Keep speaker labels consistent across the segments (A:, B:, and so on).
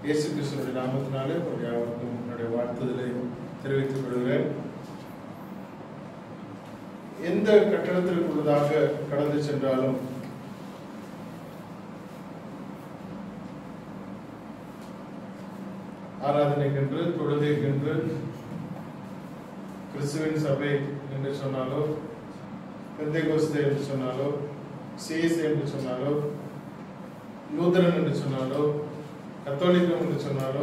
A: இயேசு கிறிஸ்துடைய நாமத்தினாலே ஒரு யாவருக்கும் என்னுடைய வாழ்த்துதலை தெரிவித்துக் கொள்கிறேன் எந்த கட்டடத்திற்குள்ளதாக கடந்து சென்றாலும் ஆராதனைக்கென்று தொழுகைக்கென்று கிறிஸ்துவின் சபை என்று சொன்னாலோ பெந்தைகோஸ்தே என்று சொன்னாலோ சிஎஸ்ஐ என்று சொன்னாலோ லூதரன் என்று சொன்னாலோ கத்தோலிக்கம் என்று சொன்னாலோ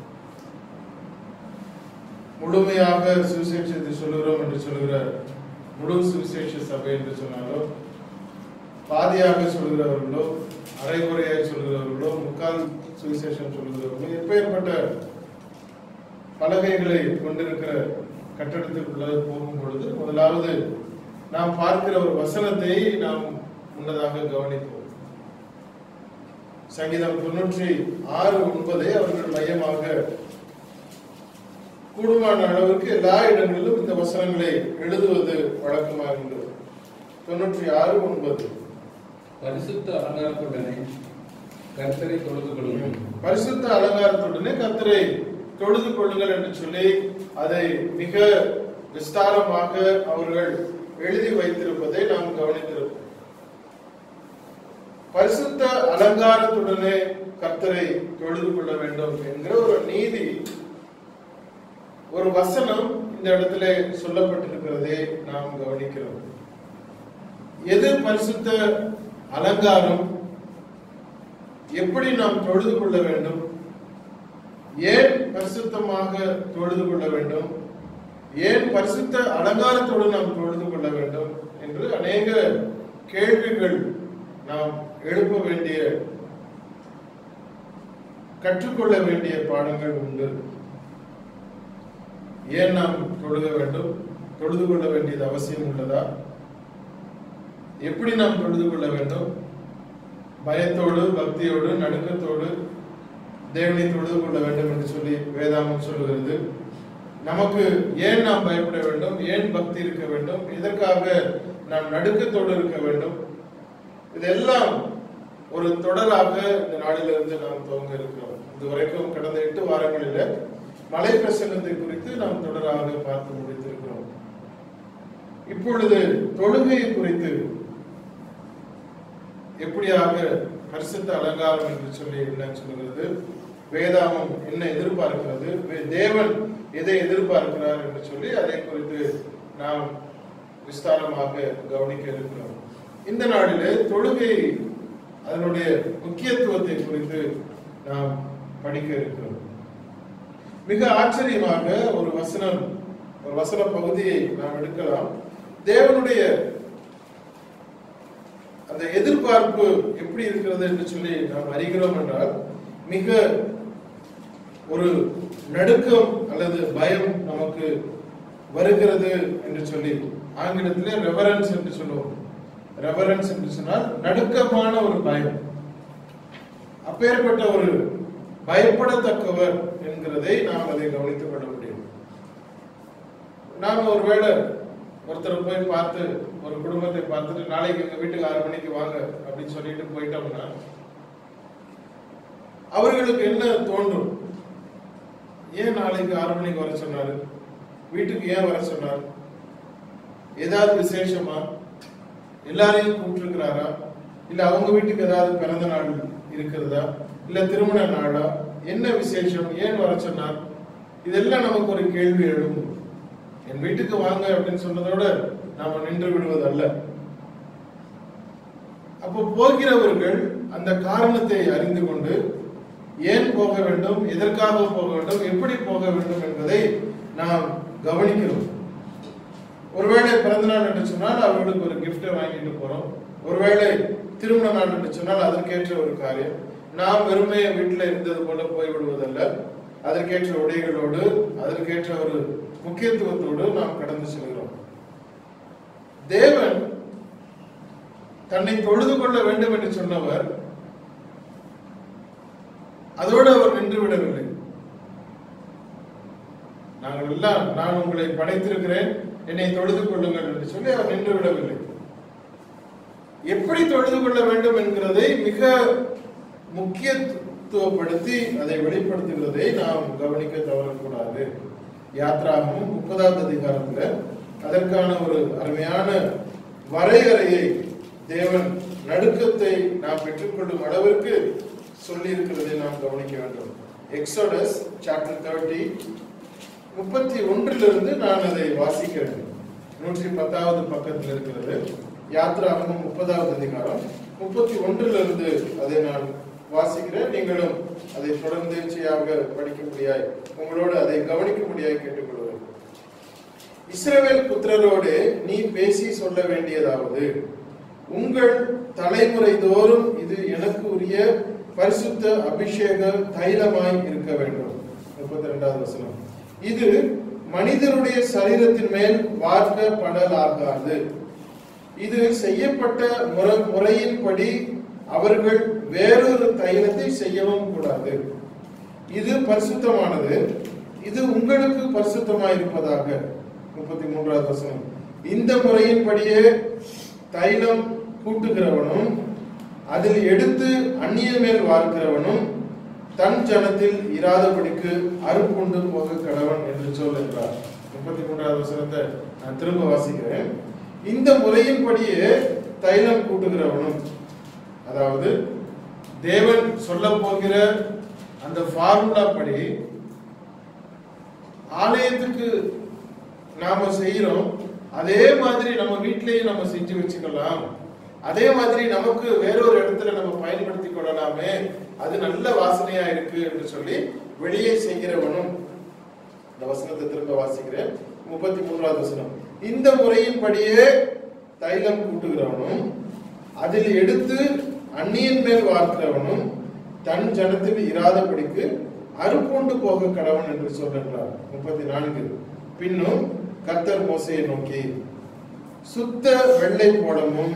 A: முழுமையாக சுவிசேஷத்தை சொல்லுகிறோம் என்று சொல்லுகிற முழு சுவிசேஷ சபை என்று சொன்னாலோ பாதியாக சொல்கிறவர்களோ அரைகுறையாக சொல்கிறவர்களோ முக்கால் சுவிசேஷம் சொல்கிறவர்களோ எப்பேற்பட்ட பலகைகளை கொண்டிருக்கிற கட்டடத்திற்குள்ள போகும் பொழுது முதலாவது நாம் பார்க்கிற ஒரு வசனத்தை நாம் முன்னதாக கவனிப்போம் சங்கீதம் தொண்ணூற்றி ஆறு ஒன்பதை அவர்கள் மையமாக கூடுமான அளவுக்கு எல்லா இடங்களிலும் இந்த வசனங்களை எழுதுவது வழக்கமாகின்றது தொண்ணூற்றி ஆறு ஒன்பது
B: பரிசுத்த அலங்காரத்துடனே கர்த்தரை தொழுது கொள்ளுங்கள்
A: பரிசுத்த அலங்காரத்துடனே கர்த்தரை தொழுது கொள்ளுங்கள் என்று சொல்லி அதை மிக விஸ்தாரமாக அவர்கள் எழுதி வைத்திருப்பதை நாம் கவனித்திருப்போம் பரிசுத்த அலங்காரத்துடனே கர்த்தரை தொழுது கொள்ள வேண்டும் என்கிற ஒரு நீதி ஒரு வசனம் இந்த இடத்துல சொல்லப்பட்டிருக்கிறதை நாம் கவனிக்கிறோம் எது பரிசுத்த அலங்காரம் எப்படி நாம் தொழுது கொள்ள வேண்டும் ஏன் பரிசுத்தமாக தொழுது கொள்ள வேண்டும் ஏன் பரிசுத்த அலங்காரத்தோடு நாம் தொழுது கொள்ள வேண்டும் என்று அநேக கேள்விகள் நாம் எழுப்ப வேண்டிய கற்றுக்கொள்ள வேண்டிய பாடங்கள் உண்டு ஏன் நாம் தொழுக வேண்டும் தொழுது கொள்ள வேண்டியது அவசியம் உள்ளதா எப்படி நாம் தொழுது கொள்ள வேண்டும் பயத்தோடு பக்தியோடு நடுக்கத்தோடு தேவனை தொழுது கொள்ள வேண்டும் என்று சொல்லி வேதாமம் சொல்லுகிறது நமக்கு ஏன் நாம் பயப்பட வேண்டும் ஏன் பக்தி இருக்க வேண்டும் எதற்காக நாம் நடுக்கத்தோடு இருக்க வேண்டும் இதெல்லாம் ஒரு தொடராக இந்த நாளிலிருந்து நாம் துவங்க இருக்கிறோம் இதுவரைக்கும் கடந்த எட்டு வாரங்களில் மலை பிரசங்கத்தை குறித்து நாம் தொடராக பார்த்து முடித்திருக்கிறோம் இப்பொழுது தொழுகையை குறித்து எப்படியாக பரிசுத்த அலங்காரம் என்று சொல்லி என்ன சொல்கிறது வேதாமம் என்ன எதிர்பார்க்கிறது வே- தேவன் எதை எதிர்பார்க்கிறார் என்று சொல்லி அதை குறித்து நாம் விஸ்தாரமாக கவனிக்க இருக்கிறோம் இந்த நாளிலே தொழுகை அதனுடைய முக்கியத்துவத்தை குறித்து நாம் படிக்க இருக்கிறோம் மிக ஆச்சரியமாக ஒரு வசனம் ஒரு வசன பகுதியை நாம் எடுக்கலாம் தேவனுடைய அந்த எதிர்பார்ப்பு எப்படி இருக்கிறது என்று சொல்லி நாம் அறிகிறோம் என்றால் மிக ஒரு நடுக்கம் அல்லது பயம் நமக்கு வருகிறது என்று சொல்லி ஆங்கிலத்திலே ரெவரன்ஸ் என்று சொல்லுவோம் ரெவரன்ஸ் என்று சொன்னால் நடுக்கமான ஒரு பயம் அப்பேற்பட்ட ஒரு பயப்படத்தக்கவர் என்கிறதை நாம் அதை கவனித்துக் கொள்ள முடியும் நாம ஒருவேளை ஒருத்தரை போய் பார்த்து ஒரு குடும்பத்தை பார்த்துட்டு நாளைக்கு எங்க வீட்டுக்கு ஆறு மணிக்கு வாங்க அப்படின்னு சொல்லிட்டு போயிட்டோம்னா அவர்களுக்கு என்ன தோன்றும் ஏன் நாளைக்கு ஆறு மணிக்கு வர சொன்னாரு வீட்டுக்கு ஏன் வர சொன்னார் ஏதாவது விசேஷமா எல்லாரையும் கூப்பிட்டுருக்கிறாரா இல்ல அவங்க வீட்டுக்கு ஏதாவது பிறந்த நாள் இருக்கிறதா இல்ல திருமண நாளா என்ன விசேஷம் ஏன் வர சொன்னார் இதெல்லாம் நமக்கு ஒரு கேள்வி எழும் என் வீட்டுக்கு வாங்க அப்படின்னு சொன்னதோட நாம நின்று விடுவது அல்ல அப்போ போகிறவர்கள் அந்த காரணத்தை அறிந்து கொண்டு ஏன் போக வேண்டும் எதற்காக போக வேண்டும் எப்படி போக வேண்டும் என்பதை நாம் கவனிக்கிறோம் ஒருவேளை பிறந்த நாள் என்று சொன்னால் அவர்களுக்கு ஒரு கிஃப்டை வாங்கிட்டு போறோம் ஒருவேளை திருமண நாள் என்று சொன்னால் அதற்கேற்ற ஒரு காரியம் நாம் வெறுமையை வீட்டில் இருந்தது போல போய்விடுவதல்ல அதற்கேற்ற உடைகளோடு அதற்கேற்ற ஒரு முக்கியத்துவத்தோடு நாம் கடந்து செல்கிறோம் தேவன் தன்னை தொழுது கொள்ள வேண்டும் என்று சொன்னவர் அதோடு அவர் நின்று விடவில்லை நாங்கள் எல்லாம் நான் உங்களை படைத்திருக்கிறேன் என்னை தொழுது கொள்ளுங்கள் என்று சொல்லி அவர் நின்று விடவில்லை எப்படி தொழுது கொள்ள வேண்டும் என்கிறதை மிக முக்கிய மகத்துவப்படுத்தி அதை வெளிப்படுத்துகிறதை நாம் கவனிக்க தவறக்கூடாது யாத்ராகமும் முப்பதாவது அதிகாரத்துல அதற்கான ஒரு அருமையான வரையறையை தேவன் நடுக்கத்தை நாம் பெற்றுக்கொள்ளும் அளவிற்கு சொல்லி இருக்கிறதை நாம் கவனிக்க வேண்டும் எக்ஸோடஸ் சாப்டர் தேர்ட்டி முப்பத்தி ஒன்றிலிருந்து நான் அதை வாசிக்கிறேன் நூற்றி பத்தாவது பக்கத்தில் இருக்கிறது யாத்ராகமும் முப்பதாவது அதிகாரம் முப்பத்தி ஒன்றிலிருந்து அதை நான் வாசிக்கிறேன் நீங்களும் அதை தொடர்ந்தேர்ச்சியாக படிக்கும்படியாய் உங்களோடு அதை கவனிக்கும்படியாய் கேட்டுக்கொள்கிறேன் இஸ்ரவேல் புத்திரரோடு நீ பேசி சொல்ல வேண்டியதாவது உங்கள் தலைமுறை தோறும் இது எனக்கு உரிய பரிசுத்த அபிஷேக தைலமாய் இருக்க வேண்டும் முப்பத்தி ரெண்டாவது வசனம் இது மனிதருடைய சரீரத்தின் மேல் வார்க்கப்படலாகாது இது செய்யப்பட்ட முறை முறையின்படி அவர்கள் வேறொரு தைலத்தை செய்யவும் கூடாது இது பரிசுத்தமானது இது உங்களுக்கு பரிசுத்தமாயிருப்பதாக முப்பத்தி மூன்றாவது வசனம் இந்த முறையின்படியே தைலம் கூட்டுகிறவனும் அதில் எடுத்து அந்நிய மேல் வார்க்கிறவனும் தன் ஜனத்தில் இராதபடிக்கு அருப்புண்டு போக கடவன் என்று சொல்லுகிறார் முப்பத்தி மூன்றாவது வசனத்தை நான் திரும்ப வாசிக்கிறேன் இந்த முறையின்படியே தைலம் கூட்டுகிறவனும் அதாவது தேவன் சொல்ல போகிற அந்த ஃபார்முலா படி ஆலயத்துக்கு நாம செய்யறோம் அதே மாதிரி நம்ம வீட்டிலேயே நம்ம செஞ்சு வச்சுக்கலாம் அதே மாதிரி நமக்கு வேறொரு இடத்துல நம்ம பயன்படுத்தி கொள்ளலாமே அது நல்ல வாசனையா இருக்கு என்று சொல்லி வெளியே செய்கிறவனும் இந்த வசனத்தை திரும்ப வாசிக்கிறேன் முப்பத்தி மூன்றாவது வசனம் இந்த முறையின்படியே தைலம் கூட்டுகிறவனும் அதில் எடுத்து அந்நியன் மேல் வார்க்கிறவனும் தன் ஜனத்தில் இராதபடிக்கு அறுப்புண்டு போக கடவன் என்று சொல்லுகிறார் முப்பத்தி நான்கு பின்னும் கர்த்தர் மோசையை நோக்கி சுத்த வெள்ளை போடமும்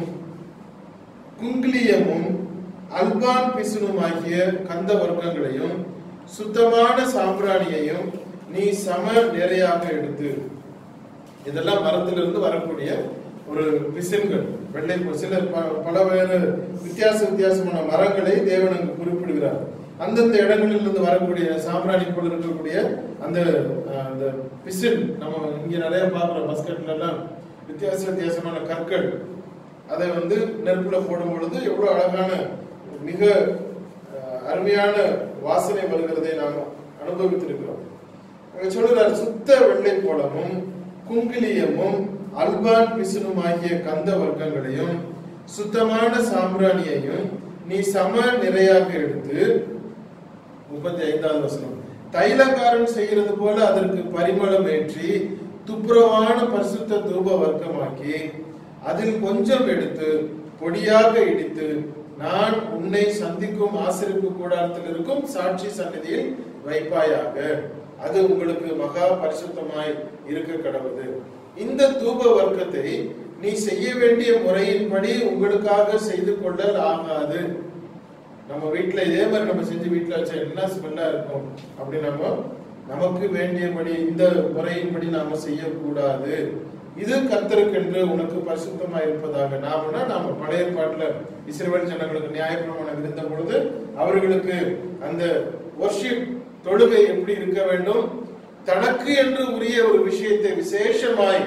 A: குங்கிலியமும் அல்பான் பிசுனும் ஆகிய கந்த வர்க்கங்களையும் சுத்தமான சாம்பிராணியையும் நீ சம நிறையாக எடுத்து இதெல்லாம் மரத்திலிருந்து வரக்கூடிய ஒரு பிசின்கள் வெள்ளை பு- சில ப- பல வேறு வித்தியாச வித்தியாசமான மரங்களை தேவன் அங்கு குறிப்பிடுகிறார் அந்தந்த இடங்களிலிருந்து வரக்கூடிய சாம்பிராணி போல இருக்கக்கூடிய அந்த அஹ், அந்த பிசின் நம்ம இங்க நிறைய பார்க்கிறோம் பஸ்கட்ல எல்லாம் வித்தியாச வித்தியாசமான கற்கள் அதை வந்து நெருப்புல போடும் பொழுது எவ்வளவு அழகான மிக அஹ், அருமையான வாசனை வருகிறதை நாம் அனுபவித்திருக்கிறோம் அங்க சொல்லுறார் சுத்த வெள்ளை போலமும் குங்கிலியமும் அல்பான் பிசுனும் ஆகிய கந்த வர்க்கங்களையும் சுத்தமான சாம்பிராணியையும் நீ சம நிறையாக எடுத்து முப்பத்தி ஐந்தாவது வசனம் தைலக்காரன் செய்கிறது போல அதற்கு பரிமளம் ஏற்றி துப்புரவான பரிசுத்த தூப வர்க்கமாக்கி அதில் கொஞ்சம் எடுத்து பொடியாக இடித்து நான் உன்னை சந்திக்கும் ஆசிரிப்பு கூடாரத்தில் இருக்கும் சாட்சி சன்னதியில் வைப்பாயாக அது உங்களுக்கு மகா பரிசுத்தமாய் இருக்க கடவுது இந்த தூப வர்க்கத்தை நீ செய்ய வேண்டிய முறையின்படி உங்களுக்காக செய்து கொள்ளல் ஆகாது நம்ம வீட்ல இதே மாதிரி நம்ம செஞ்சு வீட்ல வச்சா என்ன ஸ்மெல்லா இருக்கும் அப்படி நம்ம நமக்கு வேண்டியபடி இந்த முறையின்படி நாம செய்யக்கூடாது இது கர்த்தருக்கென்று உனக்கு பரிசுத்தமா இருப்பதாக நாமனா நாம பழைய ஏற்பாட்டுல இஸ்ரவேல் ஜனங்களுக்கு நியாயப்பிரமாணம் இருந்த பொழுது அவர்களுக்கு அந்த worship தொழுகை எப்படி இருக்க வேண்டும் தனக்கு என்று உரிய ஒரு விஷயத்தை விசேஷமாய்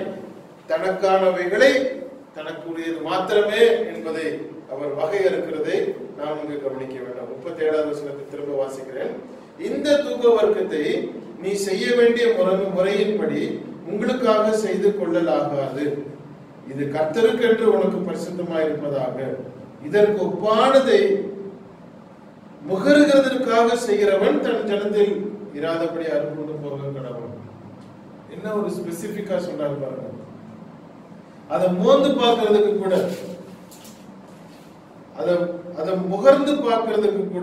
A: தனக்கானவைகளை தனக்கு உரியது மாத்திரமே என்பதை அவர் வகையறுக்கிறதை நாம் இங்கு கவனிக்க வேண்டும் முப்பத்தி ஏழாவது வசனத்தை திரும்ப வாசிக்கிறேன் இந்த தூப வர்க்கத்தை நீ செய்ய வேண்டிய முறை முறையின்படி உங்களுக்காக செய்து கொள்ளலாகாது இது கர்த்தருக்கு என்று உனக்கு பரிசுத்தமாய் இருப்பதாக இதற்கு ஒப்பானதை முகருகிறதற்காக செய்கிறவன் தன் ஜனத்தில் இராதபடி அறுப்புண்டு போக கடவன் என்ன ஒரு ஸ்பெசிபிக்கா சொல்றாரு பாருங்க அதை மோந்து பார்க்கிறதுக்கு கூட அத அத முகர்ந்து பார்க்கிறதுக்கு கூட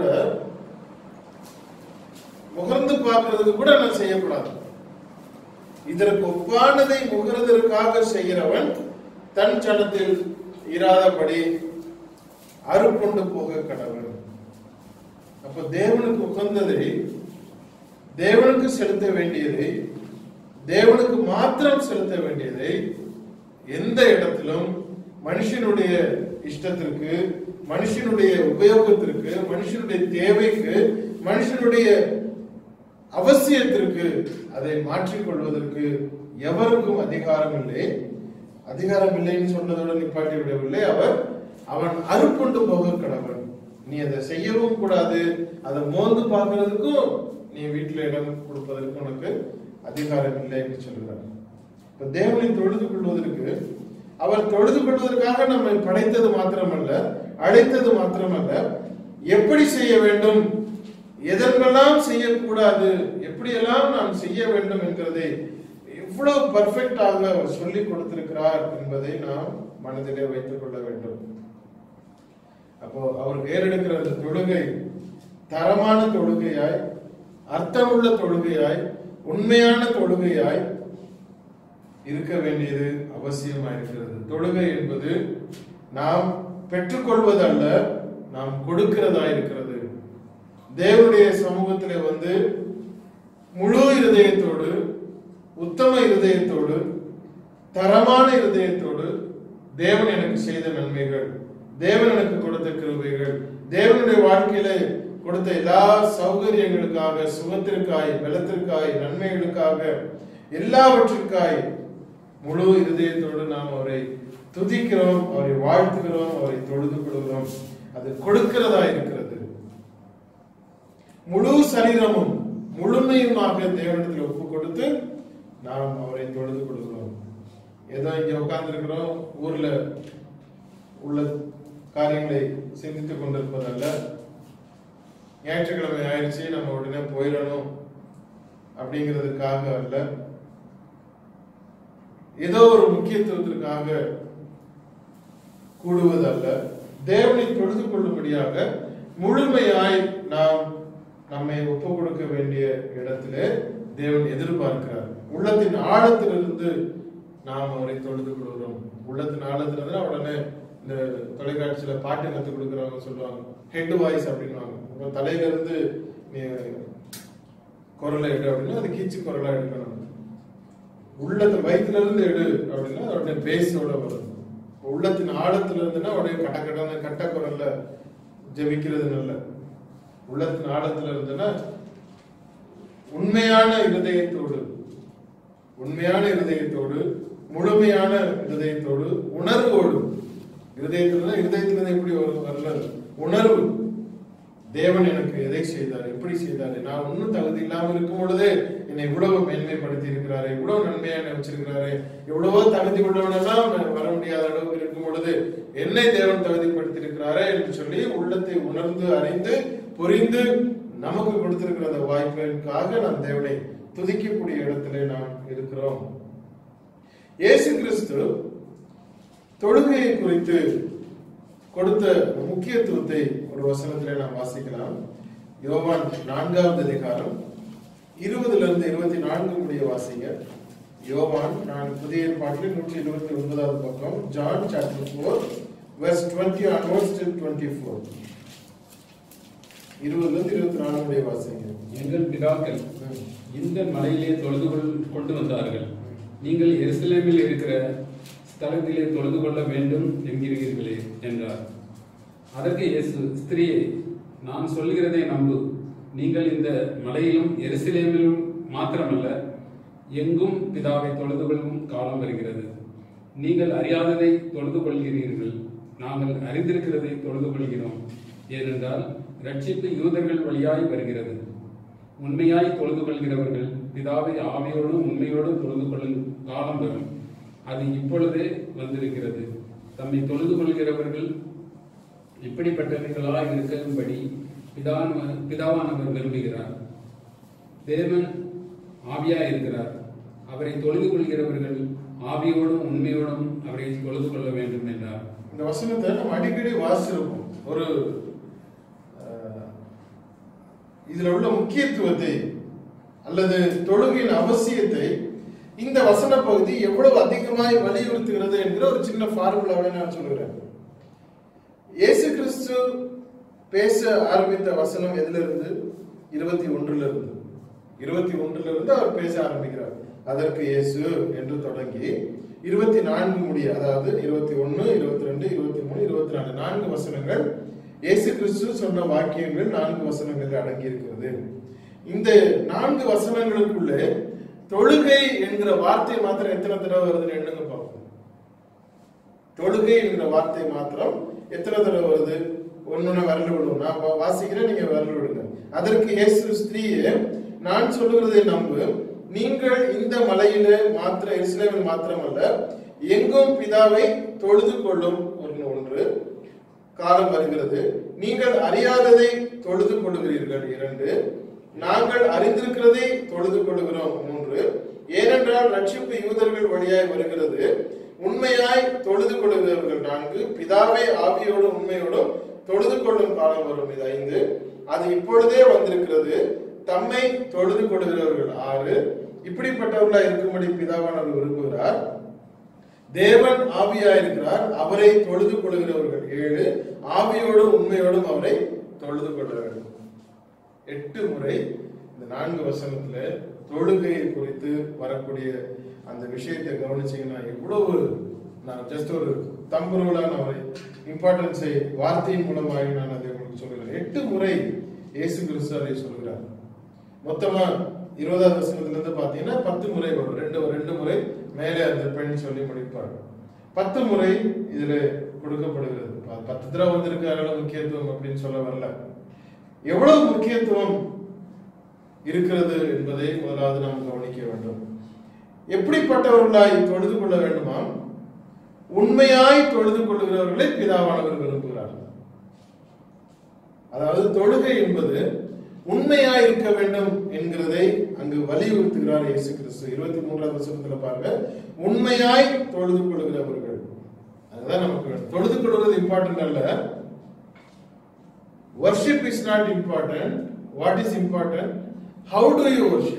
A: முகர்ந்து பார்க்கிறதுக்கு கூட நான் செய்யக்கூடாது இதற்கு ஒப்பானதை முகர்வதற்காக செய்கிறவன் தன் ஜனத்தில் இராதபடி அறுப்புண்டு போக கடவன் அப்ப தேவனுக்கு உகந்ததை தேவனுக்கு செலுத்த வேண்டியதை தேவனுக்கு மாத்திரம் செலுத்த வேண்டியதை எந்த இடத்திலும் மனுஷனுடைய இஷ்டத்திற்கு மனுஷனுடைய உபயோகத்திற்கு மனுஷனுடைய தேவைக்கு மனுஷனுடைய அவசியத்திற்கு அதை மாற்றிக்கொள்வதற்கு எவருக்கும் அதிகாரம் இல்லை அதிகாரம் இல்லைன்னு சொன்னதோடு நிப்பாட்டி விடவில்லை அவர் அவன் அறுப்புண்டு போக கடவன் நீ அதை செய்யவும் கூடாது அதை மோந்து பார்க்கறதுக்கும் நீ வீட்டுல இடம் கொடுப்பதற்கு உனக்கு அதிகாரம் இல்லை என்று சொல்கிறார் இப்ப தேவனை தொழுது கொள்வதற்கு அவர் தொழுது கொள்வதற்காக நம்மை படைத்தது மாத்திரமல்ல அழைத்தது மாத்திரமல்ல எப்படி செய்ய வேண்டும் எதற்கெல்லாம் செய்யக்கூடாது எப்படியெல்லாம் நாம் செய்ய வேண்டும் என்கிறதை எவ்வளவு பர்ஃபெக்டாக அவர் சொல்லி கொடுத்திருக்கிறார் என்பதை நாம் மனதிலே வைத்துக் கொள்ள வேண்டும் அப்போ அவர் ஏறெடுக்கிற அந்த தொழுகை தரமான தொழுகையாய் அர்த்தமுள்ள தொழுகையாய் உண்மையான தொழுகையாய் இருக்க வேண்டியது அவசியமாயிருக்கிறது தொழுகை என்பது நாம் பெற்றுக்கொள்வதல்ல நாம் கொடுக்கிறதா இருக்கிறது தேவனுடைய சமூகத்திலே வந்து முழு இருதயத்தோடு உத்தம இருதயத்தோடு தரமான இருதயத்தோடு தேவன் எனக்கு செய்த நன்மைகள் தேவன் எனக்கு கொடுத்த கிருபைகள் தேவனுடைய வாழ்க்கையில கொடுத்த எல்லா சௌகரியங்களுக்காக சுகத்திற்காய் பலத்திற்காய் நன்மைகளுக்காக எல்லாவற்றிற்காய் முழு இருதயத்தோடு நாம் அவரை துதிக்கிறோம் அவரை வாழ்த்துகிறோம் அவரை தொழுது கொள்கிறோம் அது கொடுக்கிறதா இருக்கிறது முழு சரீரமும் முழுமையுமாக தேவனிடத்தில் ஒப்பு கொடுத்து நாம் அவரை தொழுது கொள்கிறோம் ஏதோ இங்க உட்கார்ந்து இருக்கிறோம் ஊர்ல உள்ள காரியங்களை சிந்தித்துக் கொண்டிருப்பதல்ல ஞாயிற்றுக்கிழமை ஆயிடுச்சு நம்ம உடனே போயிடணும் அப்படிங்கிறதுக்காக அல்ல ஏதோ ஒரு முக்கியத்துவத்திற்காக கூடுவதல்ல தேவனை தொழுது கொள்ளும்படியாக முழுமையாய் நாம் நம்மை ஒப்பு கொடுக்க வேண்டிய இடத்திலே தேவன் எதிர்பார்க்கிறார் உள்ளத்தின் ஆழத்திலிருந்து நாம் அவரை தொழுது கொள்கிறோம் உள்ளத்தின் ஆழத்திலிருந்து உடனே இந்த தொலைக்காட்சியில பாட்டு கற்றுக் கொடுக்குறவங்க சொல்லுவாங்க ஹெட் வாய்ஸ் அப்படின்னுவாங்க உங்க தலையில இருந்து நீ குரலை எடு அப்படின்னா அது கீச்சு குரலா எடுக்கணும் உள்ளத்தின் வயிற்றுல இருந்து எடு அப்படின்னா உடனே பேஸோட வரும் உள்ளத்தின் ஆழத்துல இருந்துன்னா உடனே கட்ட கட்ட கட்ட குரல்ல ஜெபிக்கிறது நல்ல உள்ளத்தின் ஆழத்துல இருந்துன்னா உண்மையான இருதயத்தோடு உண்மையான இருதயத்தோடு முழுமையான இருதயத்தோடு உணர்வோடு இருதயத்துல இருதயத்துல எப்படி வரும் வரல உணர்வு தேவன் எனக்கு எதை செய்தார் எப்படி செய்தார் நான் ஒன்றும் தகுதி இல்லாமல் இருக்கும் பொழுதே என்னை இவ்வளவு மேன்மைப்படுத்தி இருக்கிறாரு இவ்வளவு நன்மையா என்னை வச்சிருக்கிறாரு எவ்வளவோ தகுதி உள்ளவனெல்லாம் நான் வர முடியாத அளவுக்கு இருக்கும் பொழுது என்னை தேவன் தகுதிப்படுத்தி இருக்கிறாரே என்று சொல்லி உள்ளத்தை உணர்ந்து அறிந்து புரிந்து நமக்கு கொடுத்திருக்கிற அந்த வாய்ப்பிற்காக நாம் தேவனை துதிக்கக்கூடிய இடத்திலே நாம் இருக்கிறோம் இயேசு கிறிஸ்து தொழுகையை குறித்து கொடுத்த முக்கியத்துவத்தை ஒரு வசனத்திலே நாம் வாசிக்கலாம் யோவான் நான்காவது அதிகாரம் இருபதுல இருந்து இருபத்தி நான்கு முடிய வாசிங்க யோவான் நான் புதிய ஏற்பாட்டில் நூற்றி இருபத்தி ஒன்பதாவது பக்கம் John chapter four verse twenty onwards till twenty four இருபதுல இருந்து இருபத்தி நாலு முடிய வாசிங்க
B: எங்கள் பிதாக்கள் இந்த மலையிலே தொழுது கொள்- கொண்டு வந்தார்கள் நீங்கள் எருசலேமில் இருக்கிற ஸ்தலத்திலே தொழுது கொள்ள வேண்டும் என்கிறீர்களே என்றார் அதற்கு இயேசு ஸ்திரீயே நான் சொல்கிறதை நம்பு நீங்கள் இந்த மலையிலும் எருசலேமிலும் மாத்திரமல்ல எங்கும் பிதாவை தொழுது கொள்ளும் காலம் வருகிறது நீங்கள் அறியாததை தொழுது கொள்கிறீர்கள் நாங்கள் அறிந்திருக்கிறதை தொழுது கொள்கிறோம் ஏனென்றால் ரட்சிப்பு யூதர்கள் வழியாய் வருகிறது உண்மையாய் தொழுது கொள்கிறவர்கள் பிதாவை ஆவியோடும் உண்மையோடும் தொழுது கொள்ளும் காலம் வரும் அது இப்பொழுதே வந்திருக்கிறது தம்மை தொழுது கொள்கிறவர்கள் இப்படிப்பட்டவர்களாய் இருக்கும்படி பிதான பிதாவானவர் விரும்புகிறார் தேவன் ஆவியாய் இருக்கிறார் அவரை தொழுது கொள்கிறவர்கள் ஆவியோடும் உண்மையோடும் அவரை தொழுது கொள்ள வேண்டும் என்றார்
A: இந்த வசனத்தை நம்ம அடிக்கடி வாசிச்சிருப்போம் ஒரு அஹ், இதுல உள்ள முக்கியத்துவத்தை அல்லது தொழுகையின் அவசியத்தை இந்த வசன பகுதி எவ்வளவு அதிகமாய் வலியுறுத்துகிறது என்கிற ஒரு சின்ன ஃபார்முலாவை நான் சொல்கிறேன் இயேசு கிறிஸ்து பேச ஆரம்பித்த வசனம் எதுல இருந்து இருபத்தி ஒன்றுல இருந்து இருபத்தி ஒன்றுல இருந்து அவர் பேச ஆரம்பிக்கிறார் அதற்கு இயேசு என்று தொடங்கி இருபத்தி நான்கு முடிய அதாவது இருபத்தி ஒன்னு இருபத்தி ரெண்டு இருபத்தி மூணு இருபத்தி நாலு நான்கு வசனங்கள் இயேசு கிறிஸ்து சொன்ன வாக்கியங்கள் நான்கு வசனங்கள் அடங்கி இருக்கிறது இந்த நான்கு வசனங்களுக்குள்ளே தொழுகை என்கிற வார்த்தை மாத்திரம் எத்தனை தடவை வருதுன்னு எண்ணுங்க பார்ப்போம் தொழுகை என்கிற வார்த்தை மாத்திரம் எத்தனை தடவை வருது ஒன்னொன்னு விரல் விடுவோம் நான் வா- வாசிக்கிறேன் நீங்க விரல் விடுங்க அதற்கு இயேசு ஸ்திரீயே நான் சொல்லுகிறதை நம்பு நீங்கள் இந்த மலையில மாத்திர எருசலேமில் மாத்திரமல்ல எங்கும் பிதாவை தொழுது கொள்ளும் ஒன்று ஒன்று காலம் வருகிறது நீங்கள் அறியாததை தொழுது கொள்ளுகிறீர்கள் இரண்டு நாங்கள் அறிந்திருக்கிறதை தொழுது கொள்ளுகிறோம் மூன்று ஏனென்றால் ரட்சிப்பு யூதர்கள் வழியாய் வருகிறது உண்மையாய் தொழுது கொள்ளுகிறவர்கள் நான்கு பிதாவை ஆவியோடும் உண்மையோடும் தொழுது கொள்ளும் காலம் வரும் இது ஐந்து அது இப்பொழுதே வந்திருக்கிறது தம்மை தொழுது கொள்ளுகிறவர்கள் ஆறு இப்படிப்பட்டவர்களா இருக்கும்படி பிதாவானவர் விரும்புகிறார் தேவன் ஆவியாயிருக்கிறார் அவரை தொழுது கொள்கிறவர்கள் ஏழு ஆவியோடும் உண்மையோடும் அவரை தொழுது கொள்ள வேண்டும் எட்டு முறை இந்த நான்கு வசனத்துல தொழுகையை குறித்து வரக்கூடிய அந்த விஷயத்தை கவனிச்சீங்கன்னா எவ்வளவு நான் ஜஸ்ட் ஒரு தம்புருவலா நான் ஒரு இம்பார்ட்டன்ஸை வார்த்தையின் மூலமாக நான் அதை உங்களுக்கு சொல்கிறேன் எட்டு முறை இயேசு கிறிஸ்து அதை சொல்கிறார் மொத்தமா இருபதாவது வசனத்துல இருந்து பாத்தீங்கன்னா பத்து முறை வரும் ரெண்டு ரெண்டு முறை மேலே அந்த பெண் சொல்லி முடிப்பார் பத்து முறை இதுல கொடுக்கப்படுகிறது ப- பத்து தடவை வந்திருக்கு அதனால முக்கியத்துவம் அப்படின்னு சொல்ல வரல எவ்வளவு முக்கியத்துவம் இருக்கிறது என்பதை முதலாவது நாம் கவனிக்க வேண்டும் எப்படிப்பட்டவர்களாய் தொழுது கொள்ள வேண்டுமா உண்மையாய் தொழுது கொள்கிறவர்களை பிதாவானவர் விரும்புகிறார் அதாவது தொழுகை என்பது உண்மையாய் இருக்க வேண்டும் என்கிறதை அங்கு வலியுறுத்துகிறார் இயேசு கிறிஸ்து இருபத்தி மூன்றாவது வசனத்துல பாருங்க உண்மையாய் தொழுது கொள்கிறவர்கள் அதுதான் நமக்கு வேணும் தொழுது கொள்வது இம்பார்ட்டன்ட் அல்ல worship is not important what is important how do you worship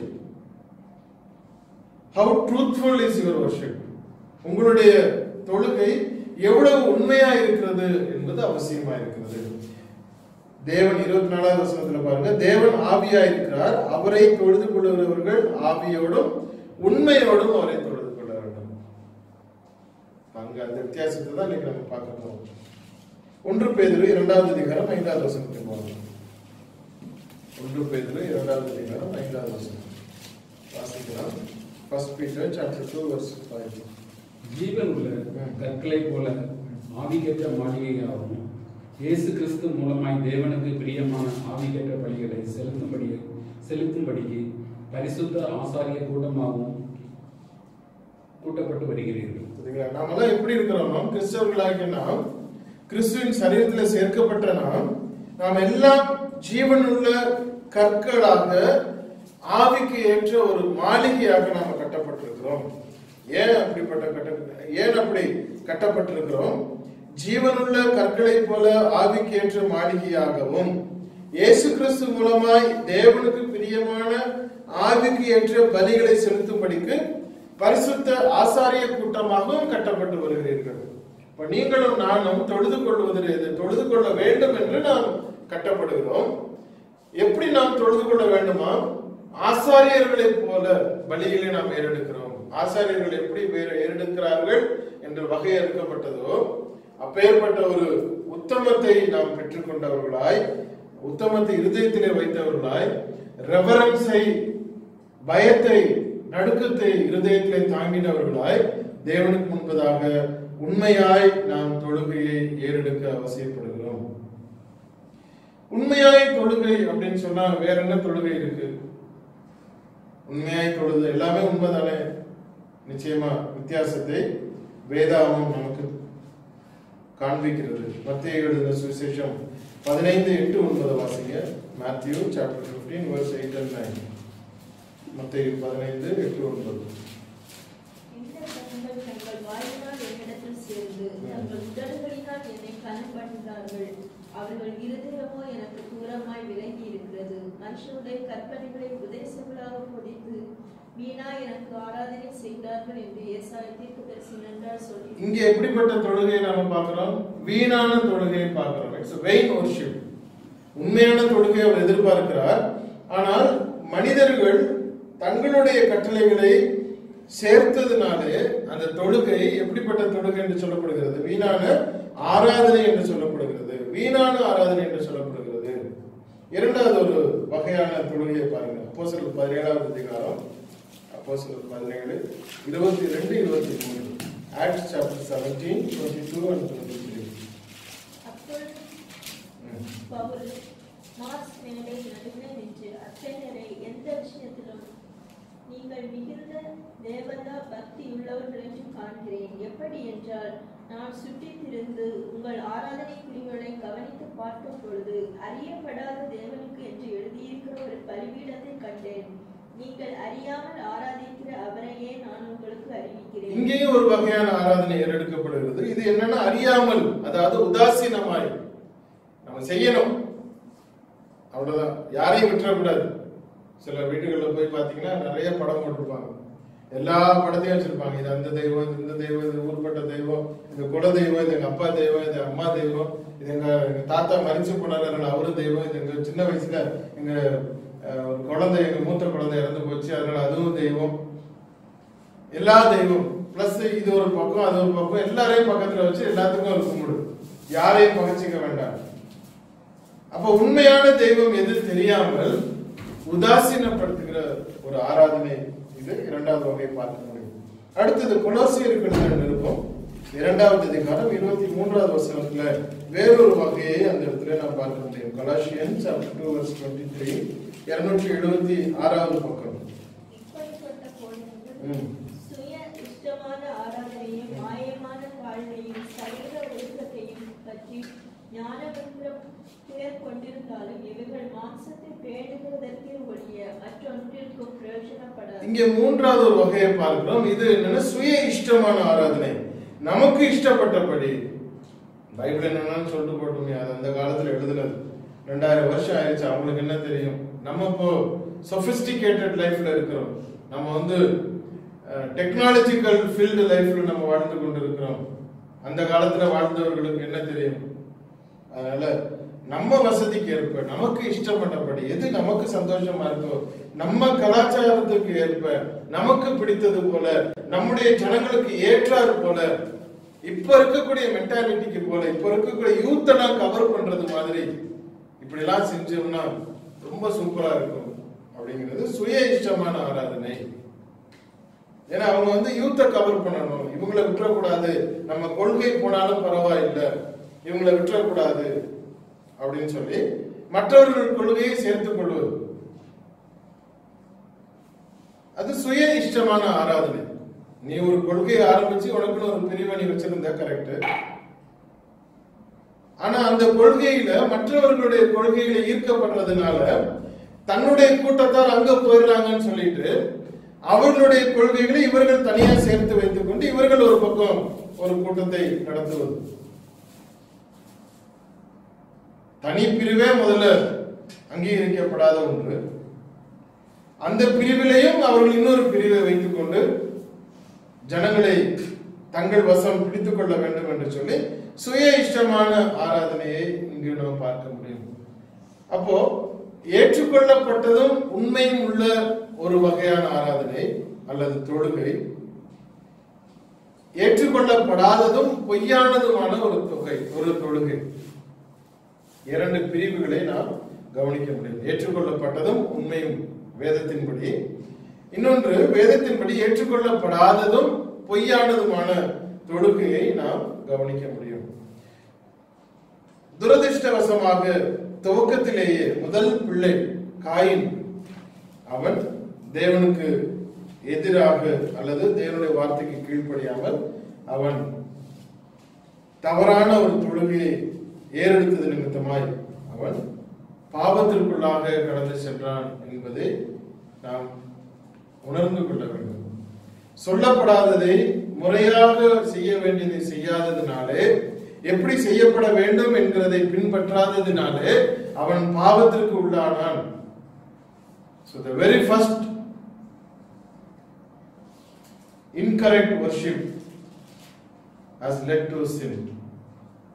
A: how truthful is your worship உங்களுடைய தொழுகை எவ்வளவு உண்மையா இருக்கிறது என்பது அவசியமா இருக்கிறது தேவன் இருபத்தி நாலாவது வசனத்துல பாருங்க தேவன் ஆவியா இருக்கிறார் அவரை தொழுது கொள்கிறவர்கள் ஆவியோடும் உண்மையோடும் அவரை தொழுது கொள்ள வேண்டும் அங்க அந்த வித்தியாசத்தை தான் இன்னைக்கு நம்ம பார்க்க போறோம் ஒன்று பேதுரு இரண்டாவது அதிகாரம் ஐந்தாவது வசனத்துக்கு போகணும் ஒன்று பேதுரு இரண்டாவது அதிகாரம் ஐந்தாவது வசனம் வாசிக்கலாம் first Peter chapter two verse five
B: ஜீவன் உள்ள கற்களை போல ஆவிகேற்ற மாளிகையாகவும் இயேசு கிறிஸ்து மூலமாய் தேவனுக்கு பிரியமான ஆவிகேற்ற பலிகளை செலுத்தும்படி செலுத்தும்படிக்கு பரிசுத்த ஆசாரிய கூட்டமாகவும் கூட்டப்பட்டு வருகிறீர்கள்
A: சரிங்களா நாமெல்லாம் எப்படி இருக்கிறோம்னா கிறிஸ்தவர்களாகிய நாம் கிறிஸ்துவின் சரீரத்தில் சேர்க்கப்பட்ட நாம் நாம் எல்லாம் ஜீவனுள்ள கற்களாக ஆவிக்கு ஏற்ற ஒரு மாளிகையாக நாம் கட்டப்பட்டிருக்கிறோம் ஏன் அப்படிப்பட்ட கட்ட ஏன் அப்படி கட்டப்பட்டிருக்கிறோம் ஜீவனுள்ள கற்களைப் போல ஆவிக்கு ஏற்ற மாளிகையாகவும் இயேசு கிறிஸ்து மூலமாய் தேவனுக்கு பிரியமான ஆவிக்கு ஏற்ற பலிகளை செலுத்தும்படிக்கு பரிசுத்த ஆசாரிய கூட்டமாகவும் கட்டப்பட்டு வருகிறீர்கள் இப்ப நீங்களும் நானும் தொழுது கொள்வதில் எது தொழுது கொள்ள வேண்டும் என்று நாம் கட்டப்படுகிறோம் எப்படி நாம் தொழுது கொள்ள வேண்டுமா ஆசாரியர்களைப் போல பலிகளை நாம் ஏறெடுக்கிறோம் ஆசாரியர்கள் எப்படி வேறு ஏறெடுக்கிறார்கள் என்று வகையறுக்கப்பட்டதோ அப்பேற்பட்ட ஒரு உத்தமத்தை நாம் பெற்றுக்கொண்டவர்களாய் உத்தமத்தை இருதயத்திலே வைத்தவர்களாய் ரெவரன்ஸை பயத்தை நடுக்கத்தை இருதயத்திலே தாங்கினவர்களாய் தேவனுக்கு முன்பதாக உண்மையாய் நாம் தொழுகையை ஏறெடுக்க அவசியப்படுகிறோம் உண்மையாய் தொழுகை அப்படின்னு சொன்னா வேற என்ன தொழுகை இருக்கு உண்மையாய் தொழுது எல்லாமே உண்மைதானே நிச்சயமா வித்தியாசத்தை வேதாகமம் நமக்கு காண்பிக்கிறது மத்திய எழுதின சுவிசேஷம் பதினைந்து எட்டு ஒன்பது வாசிங்க Matthew chapter fifteen verse eight and nine மத்திய பதினைந்து எட்டு ஒன்பது
C: இந்த ஜனங்கள் தங்கள் வாயினால் என்னிடத்தில் சேர்ந்து தங்கள் உதடுகளினால் என்னை கனம் பண்ணுகிறார்கள் அவர்கள் இருதயமோ எனக்கு தூரமாய் விலகி இருக்கிறது மனுஷனுடைய கற்பனைகளை உபதேசங்களாக பொதித்து வீணா எனக்கு ஆராதனை செய்கிறார்கள் என்று ஏசாய தீர்க்கதரிசி நன்றாக சொல்லி
A: இங்க எப்படிப்பட்ட தொழுகையை நாம பார்க்கிறோம் வீணான தொழுகையை பார்க்கிறோம் இட்ஸ் வெயின் worship உண்மையான தொழுகையை அவர் எதிர்பார்க்கிறார் ஆனால் மனிதர்கள் தங்களுடைய கட்டளைகளை சேர்த்ததுனாலே அந்த தொழுகை எப்படிப்பட்ட தொழுகை என்று சொல்லப்படுகிறது வீணான ஆராதனை என்று சொல்லப்படுகிறது வீணான ஆராதனை என்று சொல்லப்படுகிறது இரண்டாவது ஒரு வகையான தொழுகையை பாருங்க அப்போஸ்தலர் பதினேழாவது அதிகாரம் அப்போஸ்தலர் பதினேழு இருபத்தி ரெண்டு இருபத்தி மூணு Acts chapter seventeen twenty two and twenty three
C: அப்பொழுது பவுல் மார்ஸ் மேடை நடுவே நின்று அத்தனையரை எந்த விஷயத்திலும் நீங்கள் மிகுந்த தேவதா பக்தி உள்ளவர்கள் என்று காண்கிறேன் எப்படி என்றால் நான் சுற்றித் திரிந்து உங்கள் ஆராதனை குறிகளை கவனித்து பார்க்கும் பொழுது அறியப்படாத தேவனுக்கு என்று எழுதியிருக்கிற ஒரு பலிபீடத்தை கண்டேன் நீங்கள் அறியாமல் ஆராதிக்கிற அவரையே நான் உங்களுக்கு அறிவிக்கிறேன்
A: இங்கேயும் ஒரு வகையான ஆராதனை ஏறெடுக்கப்படுகிறது இது என்னன்னா அறியாமல் அதாவது உதாசீனமாய் நம்ம செய்யணும் அவ்வளவுதான் யாரையும் விட்டுறக்கூடாது சில வீடுகளில் போய் பார்த்தீங்கன்னா நிறைய படம் போட்டிருப்பாங்க எல்லா படத்தையும் வச்சிருப்பாங்க இது அந்த தெய்வம் இது இந்த தெய்வம் இது ஊர்பட்ட தெய்வம் இது குல தெய்வம் இது எங்க அப்பா தெய்வம் இது அம்மா தெய்வம் இது எங்க எங்க தாத்தா மறிச்சு போனாரு அதனால அவரு தெய்வம் இது எங்க சின்ன வயசுல எங்க அஹ், ஒரு குழந்தை எங்க மூத்த குழந்தை இறந்து போச்சு அதனால அதுவும் தெய்வம் எல்லா தெய்வம் பிளஸ் இது ஒரு பக்கம் அது ஒரு பக்கம் எல்லாரையும் பக்கத்துல வச்சு எல்லாத்துக்கும் ஒரு கும்பிடு யாரையும் பகச்சிக்க வேண்டாம் அப்ப உண்மையான தெய்வம் எது தெரியாமல் உதாசீனப்படுத்துகிற ஒரு ஆராதனை இது இரண்டாவது வகை பார்க்க முடியும் அடுத்தது கொலோசியருக்கு எழுதின நிருபம் இரண்டாவது அதிகாரம் இருபத்தி மூன்றாவது வசனத்துல வேறொரு வகையை அந்த இடத்துல நாம் பார்க்க முடியும் Colossians chapter two verse twenty three இருநூற்றி எழுபத்தி ஆறாவது பக்கம்
C: இப்படிப்பட்ட பொழுது
A: ம்.
C: சுய இஷ்டமான ஆராதனையும் மாயமான வாழ்வையும் சரீர ஒழுக்கத்தையும் பற்றி ஞானமந்திரம் துயர் கொண்டிருந்தாலும் இவைகள் மாம்சத்தை பேணுகிறதற்கே ஒழிய மற்றொன்றிற்கும் பிரயோஜனப்படாது
A: இங்கே மூன்றாவது ஒரு வகையை பார்க்கிறோம் இது என்னன்னா சுய இஷ்டமான ஆராதனை நமக்கு இஷ்டப்பட்டபடி பைபிள் என்னன்னு சொல்லிட்டு போட்டுமே அது அந்த காலத்துல எழுதுனது ரெண்டாயிரம் வருஷம் ஆயிடுச்சு அவங்களுக்கு என்ன தெரியும் நம்ம இப்போ சொபிஸ்டிகேட்டட் லைஃப்ல இருக்கிறோம் நம்ம வந்து டெக்னாலஜிக்கல் ஃபீல்டு லைஃப்ல நம்ம வாழ்ந்து கொண்டு இருக்கிறோம் அந்த காலத்துல வாழ்ந்தவர்களுக்கு என்ன தெரியும் அதனால நம்ம வசதிக்கு ஏற்ப நமக்கு இஷ்டப்பட்டபடி எது நமக்கு சந்தோஷமா இருக்கோ நம்ம கலாச்சாரத்துக்கு ஏற்ப நமக்கு பிடித்தது போல நம்முடைய ஜனங்களுக்கு ஏற்றாறு போல இப்ப இருக்கக்கூடிய மென்டாலிட்டிக்கு போல இப்ப இருக்கக்கூடிய யூத் எல்லாம் கவர் பண்றது மாதிரி இப்படி எல்லாம் செஞ்சோம்னா ரொம்ப சூப்பரா இருக்கும் அப்படிங்கிறது சுய இஷ்டமான ஆராதனை ஏன்னா அவங்க வந்து யூத்தை கவர் பண்ணணும் இவங்களை விட்டுறக்கூடாது நம்ம கொள்கை போனாலும் பரவாயில்லை இவங்களை விட்டுறக்கூடாது அப்படின்னு சொல்லி மற்றவர்கள் கொள்கையை சேர்த்துக் கொள்வது அது சுய இஷ்டமான ஆராதனை நீ ஒரு கொள்கையை ஆரம்பிச்சு உனக்குன்னு ஒரு பிரிவை நீ வச்சிருந்த கரெக்ட் ஆனா அந்த கொள்கையில மற்றவர்களுடைய கொள்கையில ஈர்க்கப்படுறதுனால தன்னுடைய கூட்டத்தார் அங்க போயிடுறாங்கன்னு சொல்லிட்டு அவர்களுடைய கொள்கைகளை இவர்கள் தனியா சேர்த்து வைத்துக் கொண்டு இவர்கள் ஒரு பக்கம் ஒரு கூட்டத்தை நடத்துவது தனிப்பிரிவே முதல்ல அங்கீகரிக்கப்படாத ஒன்று அந்த பிரிவிலையும் அவர்கள் இன்னொரு பிரிவை வைத்துக் கொண்டு ஜனங்களை தங்கள் வசம் பிடித்துக் கொள்ள வேண்டும் என்று சொல்லி சுய இஷ்டமான ஆராதனையை இங்கு நாம் பார்க்க முடியும் அப்போ ஏற்றுக்கொள்ளப்பட்டதும் உண்மையும் உள்ள ஒரு வகையான ஆராதனை அல்லது தொழுகை ஏற்றுக்கொள்ளப்படாததும் பொய்யானதுமான ஒரு தொகை ஒரு தொழுகை இரண்டு பிரிவுகளை நாம் கவனிக்க முடியும் ஏற்றுக்கொள்ளப்பட்டதும் உண்மையும் வேதத்தின்படி இன்னொன்று வேதத்தின்படி ஏற்றுக்கொள்ளப்படாததும் பொய்யானதுமான தொழுகையை நாம் கவனிக்க முடியும் துரதிர்ஷ்டவசமாக துவக்கத்திலேயே முதல் பிள்ளை காயின் அவன் தேவனுக்கு எதிராக அல்லது தேவனுடைய வார்த்தைக்கு கீழ்ப்படியாமல் அவன் தவறான ஒரு தொழுகையை ஏறெடுத்தது நிமித்தமாய் அவன் பாவத்திற்குள்ளாக கடந்து சென்றான் என்பதை நாம் உணர்ந்து கொள்ள வேண்டும் சொல்லப்படாததை முறையாக செய்ய வேண்டியதை செய்யாததினாலே எப்படி செய்யப்பட வேண்டும் என்கிறதை பின்பற்றாததினாலே அவன் பாவத்திற்கு உள்ளானான் So the very first incorrect worship has led to sin.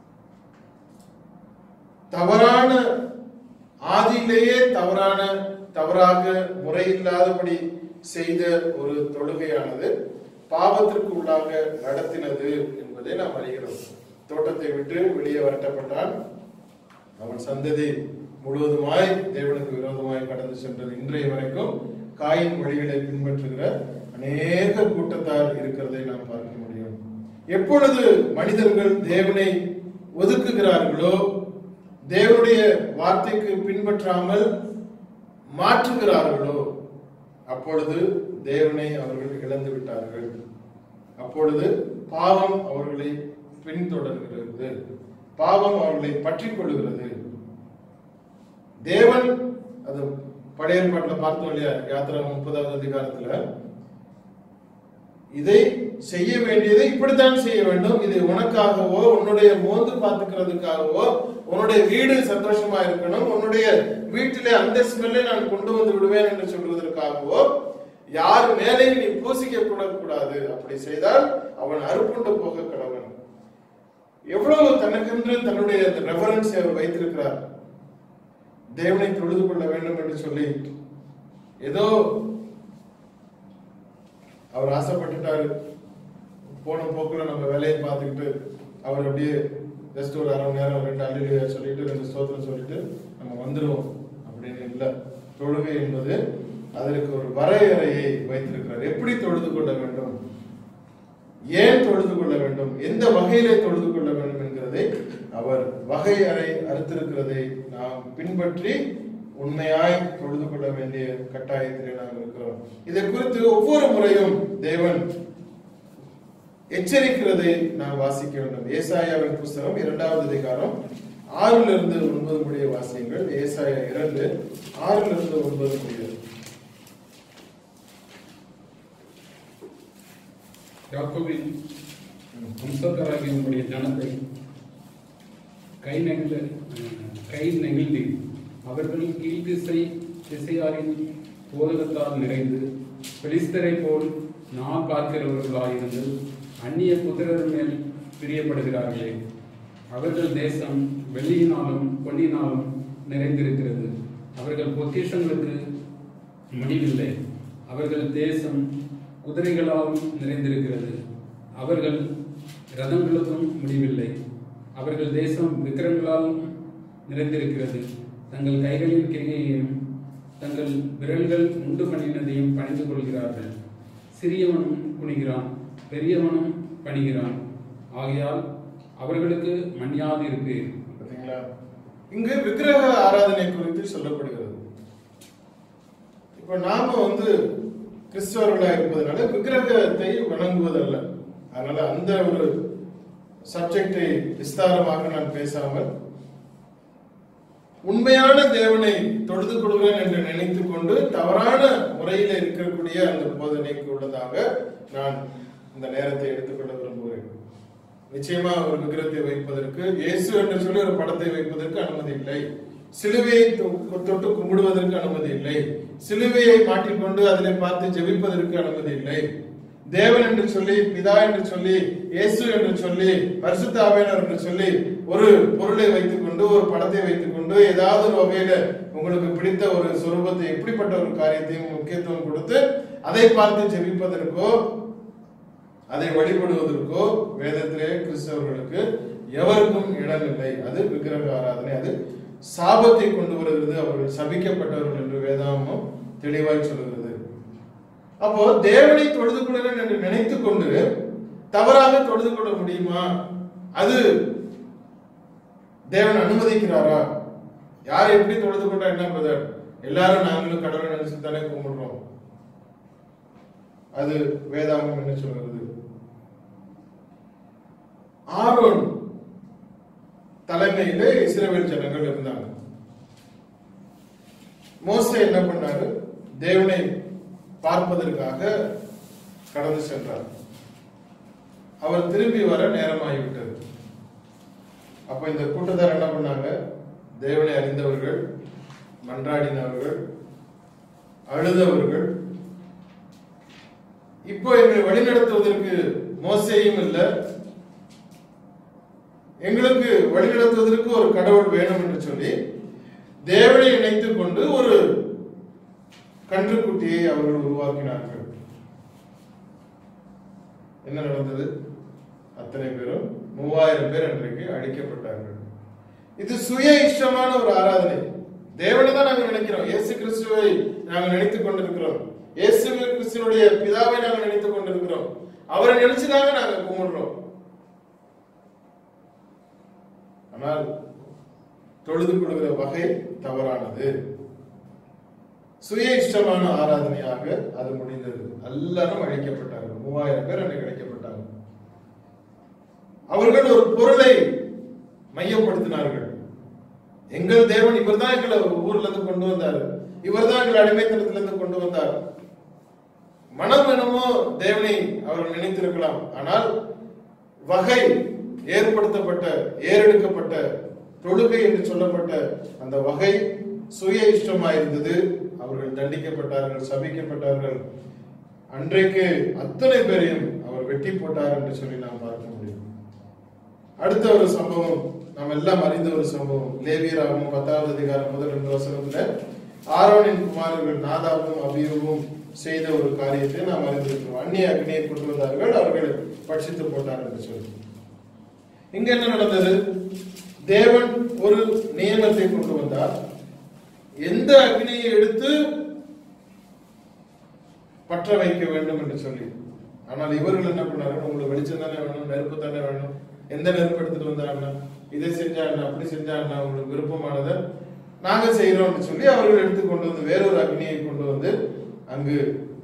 A: தவறான ஆதியிலேயே தவறான தவறாக முறையில்லாதபடி செய்த ஒரு தொழுகையானது பாவத்திற்கு உள்ளாக நடத்தினது என்பதை நாம் அறிகிறோம் தோட்டத்தை விட்டு வெளியே வரட்டப்பட்டான் அவன் சந்ததி முழுவதுமாய் தேவனுக்கு விரோதமாய் கடந்து சென்றது இன்றைய வரைக்கும் காயின் வழிகளை பின்பற்றுகிற அநேக கூட்டத்தார் இருக்கிறதை நாம் பார்க்க முடியும் எப்பொழுது மனிதர்கள் தேவனை ஒதுக்குகிறார்களோ தேவனுடைய வார்த்தைக்கு பின்பற்றாமல் மாற்றுகிறார்களோ அப்பொழுது தேவனை அவர்கள் இழந்து விட்டார்கள் அப்பொழுது பாவம் அவர்களை பின்தொடர்கிறது பாவம் அவர்களை பற்றிக் கொள்கிறது தேவன் அது பழைய ஏற்பாட்டில் பார்த்தோம் இல்லையா யாத்திரா முப்பதாவது அதிகாரத்துல இதை செய்ய வேண்டியதை இப்படித்தான் செய்ய வேண்டும் இது உனக்காகவோ உன்னுடைய மோந்து பார்த்துக்கிறதுக்காகவோ உன்னுடைய வீடு சந்தோஷமா இருக்கணும் உன்னுடைய வீட்டிலே அந்த ஸ்மெல்லை நான் கொண்டு வந்து விடுவேன் என்று சொல்வதற்காகவோ யார் மேலேயும் நீ பூசிக்க கூட கூடாது அப்படி செய்தால் அவன் அறுப்புண்டு போக கடவன் எவ்வளவு தனக்கென்று தன்னுடைய ரெஃபரன்ஸை அவர் வைத்திருக்கிறார் தேவனை தொழுது கொள்ள வேண்டும் என்று சொல்லி ஏதோ அவர் ஆசைப்பட்டுட்டாரு போன போக்குல நம்ம வேலையை பார்த்துக்கிட்டு அவர் அப்படியே ஜஸ்ட் ஒரு அரை மணி நேரம் ரெண்டு அள்ளிலையா சொல்லிட்டு ரெண்டு ஸ்தோத்திரம் சொல்லிட்டு நம்ம வந்துருவோம் அப்படின்னு இல்லை தொழுகை என்பது அதற்கு ஒரு வரையறையை வைத்திருக்கிறார் எப்படி தொழுது கொள்ள வேண்டும் ஏன் தொழுது கொள்ள வேண்டும் எந்த வகையிலே தொழுது கொள்ள வேண்டும் என்கிறதை அவர் வகையறை அறுத்திருக்கிறதை நாம் பின்பற்றி உண்மையாய் தொழுது கொள்ள வேண்டிய கட்டாயத்திலே நாம் இருக்கிறோம் இதை குறித்து ஒவ்வொரு முறையும் தேவன் எச்சரிக்கிறதை நாம் வாசிக்க வேண்டும் ஏசாயாவின் புஸ்தகம் இரண்டாவது அதிகாரம் ஆறுல இருந்து ஒன்பது முடிய வாசியங்கள் ஏசாயா இரண்டு ஆறுல இருந்து ஒன்பது முடிய
B: யாக்கோபின் வம்சத்தாராகிய உம்முடைய ஜனத்தை கை நெகிழ கை நெகிழ்ந்து அவர்கள் கீழ்திசை திசையாரின் போதகத்தால் நிறைந்து பெலிஸ்தரை போல் நான் பார்க்கிறவர்களாயிருந்து அந்நிய புத்திரர் மேல் பிரியப்படுகிறார்களே அவர்கள் தேசம் வெள்ளியினாலும் பொன்னினாலும் நிறைந்திருக்கிறது அவர்கள் பொக்கிஷங்களுக்கு முடிவில்லை அவர்கள் தேசம் குதிரைகளாலும் நிறைந்திருக்கிறது அவர்கள் ரதங்களுக்கும் முடிவில்லை அவர்கள் தேசம் விக்கிரங்களாலும் நிறைந்திருக்கிறது தங்கள் கைகளின் கிரியையையும் தங்கள் விரல்கள் உண்டு பண்ணினதையும் பணிந்து கொள்கிறார்கள் சிறியவனும் குனிகிறான் பெரியவனும் பணிகிறான் ஆகையால் அவர்களுக்கு மணியாது இருப்பேன்
A: பாத்தீங்களா இங்கு விக்கிரக ஆராதனை குறித்து சொல்லப்படுகிறது இப்ப நாம வந்து கிறிஸ்தவர்களா இருப்பதனால விக்கிரகத்தை வணங்குவதல்ல அதனால அந்த ஒரு சப்ஜெக்டை விஸ்தாரமாக நான் பேசாமல் உண்மையான தேவனை தொழுது கொள்கிறேன் என்று நினைத்துக் கொண்டு தவறான முறையில் இருக்கக்கூடிய அந்த போதனைக்கு உள்ளதாக நான் இந்த நேரத்தை எடுத்துக்கொள்ள விரும்புகிறேன் நிச்சயமா ஒரு விக்கிரத்தை வைப்பதற்கு இயேசு என்று சொல்லி ஒரு படத்தை வைப்பதற்கு அனுமதி இல்லை சிலுவையை தொ- தொட்டு கும்பிடுவதற்கு அனுமதி இல்லை சிலுவையை மாட்டிக்கொண்டு அதிலே பார்த்து ஜெபிப்பதற்கு அனுமதி இல்லை தேவன் என்று சொல்லி பிதா என்று சொல்லி இயேசு என்று சொல்லி பரிசுத்த ஆவியானவர் என்று சொல்லி ஒரு பொருளை வைத்துக்கொண்டு ஒரு படத்தை வைத்துக்கொண்டு ஏதாவது ஒரு வகையில உங்களுக்கு பிடித்த ஒரு சொரூபத்தை எப்படிப்பட்ட ஒரு காரியத்தையும் முக்கியத்துவம் கொடுத்து அதை பார்த்து ஜெபிப்பதற்கோ அதை வழிபடுவதற்கோ வேதத்திலே கிறிஸ்தவர்களுக்கு எவருக்கும் இடமில்லை அது விக்கிரக ஆராதனை அது சாபத்தை கொண்டு வருகிறது அவர்கள் சபிக்கப்பட்டவர்கள் என்று வேதாமம் தெளிவாய் சொல்கிறது அப்போ தேவனை தொழுது கொள்கிறேன் என்று நினைத்துக் கொண்டு தவறாக தொழுது கொள்ள முடியுமா அது தேவன் அனுமதிக்கிறாரா யார் எப்படி தொழுது கொண்டா என்ன பிரதர் எல்லாரும் நாங்களும் கடவுளை நினைச்சு தானே கும்பிடுறோம் அது வேதாகம் என்ன சொல்கிறது ஆரோன் தலைமையிலே இஸ்ரவேல் ஜனங்கள் இருந்தாங்க மோசே என்ன பண்ணாரு தேவனை பார்ப்பதற்காக கடந்து சென்றார் அவர் திரும்பி வர நேரமாகிவிட்டது அப்ப இந்த கூட்டத்தார் என்ன பண்ணாங்க தேவனை அறிந்தவர்கள் மன்றாடினவர்கள் அழுதவர்கள் இப்போ எங்களை வழிநடத்துவதற்கு மோசேயும் இல்லை எங்களுக்கு வழிநடத்துவதற்கு ஒரு கடவுள் வேணும் என்று சொல்லி தேவனை இணைத்துக் கொண்டு ஒரு கன்றுக்குட்டியை அவர்கள் உருவாக்கினார்கள் என்ன நடந்தது அத்தனை பேரும் மூவாயிரம் பேர் அன்றைக்கு அழிக்கப்பட்டார்கள் இது சுய இஷ்டமான ஒரு ஆராதனை தேவனை தான் நாங்கள் நினைக்கிறோம் இயேசு கிறிஸ்துவை நாங்கள் நினைத்துக் கொண்டிருக்கிறோம் இயேசு கிறிஸ்துவனுடைய பிதாவை நாங்கள் நினைத்துக் கொண்டிருக்கிறோம் அவரை நினைச்சுதாங்க நாங்க கும்பிடுறோம் ஆனால் தொழுது கொள்கிற வகை தவறானது சுய இஷ்டமான ஆராதனையாக அது முடிந்தது எல்லாரும் அழைக்கப்பட்டார்கள் மூவாயிரம் பேர் அன்றைக்கு அழைக்கப்பட்டாங்க அவர்கள் ஒரு பொருளை மையப்படுத்தினார்கள் எங்கள் தேவன் இவர்தான் எங்களை ஊர்ல இருந்து கொண்டு வந்தார் இவர்தான் எங்களை அடிமைத்தனத்துல இருந்து கொண்டு வந்தார் மனம் என்னமோ தேவனை அவர்கள் நினைத்திருக்கலாம் ஆனால் வகை ஏற்படுத்தப்பட்ட ஏறெடுக்கப்பட்ட தொழுகை என்று சொல்லப்பட்ட அந்த வகை சுய இஷ்டமாயிருந்தது அவர்கள் தண்டிக்கப்பட்டார்கள் சபிக்கப்பட்டார்கள் அன்றைக்கு அத்தனை பேரையும் அவர் வெட்டி போட்டார் என்று சொல்லி நாம் பார்க்க முடியும் அடுத்த ஒரு சம்பவம் நாம் எல்லாம் அறிந்த ஒரு சம்பவம் லேவியராகவும் பத்தாவது அதிகாரம் முதல் ரெண்டு வசனத்துல ஆரோனின் குமாரர்கள் நாதாவும் அபியூவும் செய்த ஒரு காரியத்தை நாம் அறிந்திருக்கிறோம் அந்நிய அக்னியை கொண்டு வந்தார்கள் அவர்கள் பட்சித்து போட்டார் என்று சொல்லி இங்க என்ன நடந்தது தேவன் ஒரு நியமத்தை கொண்டு வந்தார் எந்த அக்னியை எடுத்து பற்ற வைக்க வேண்டும் என்று சொல்லி ஆனால் இவர்கள் என்ன பண்ணார்கள் உங்களுக்கு வெளிச்சம் தானே வேணும் நெருப்பு தானே வேணும் எந்த நெருப்பு எடுத்துட்டு வந்தாங்கன்னா இதை செஞ்சா என்ன அப்படி செஞ்சா என்ன உங்களுக்கு விருப்பமானதை நாங்க செய்யறோம்னு சொல்லி அவர்கள் எடுத்து கொண்டு வந்து வேறொரு அக்னியை கொண்டு வந்து அங்கு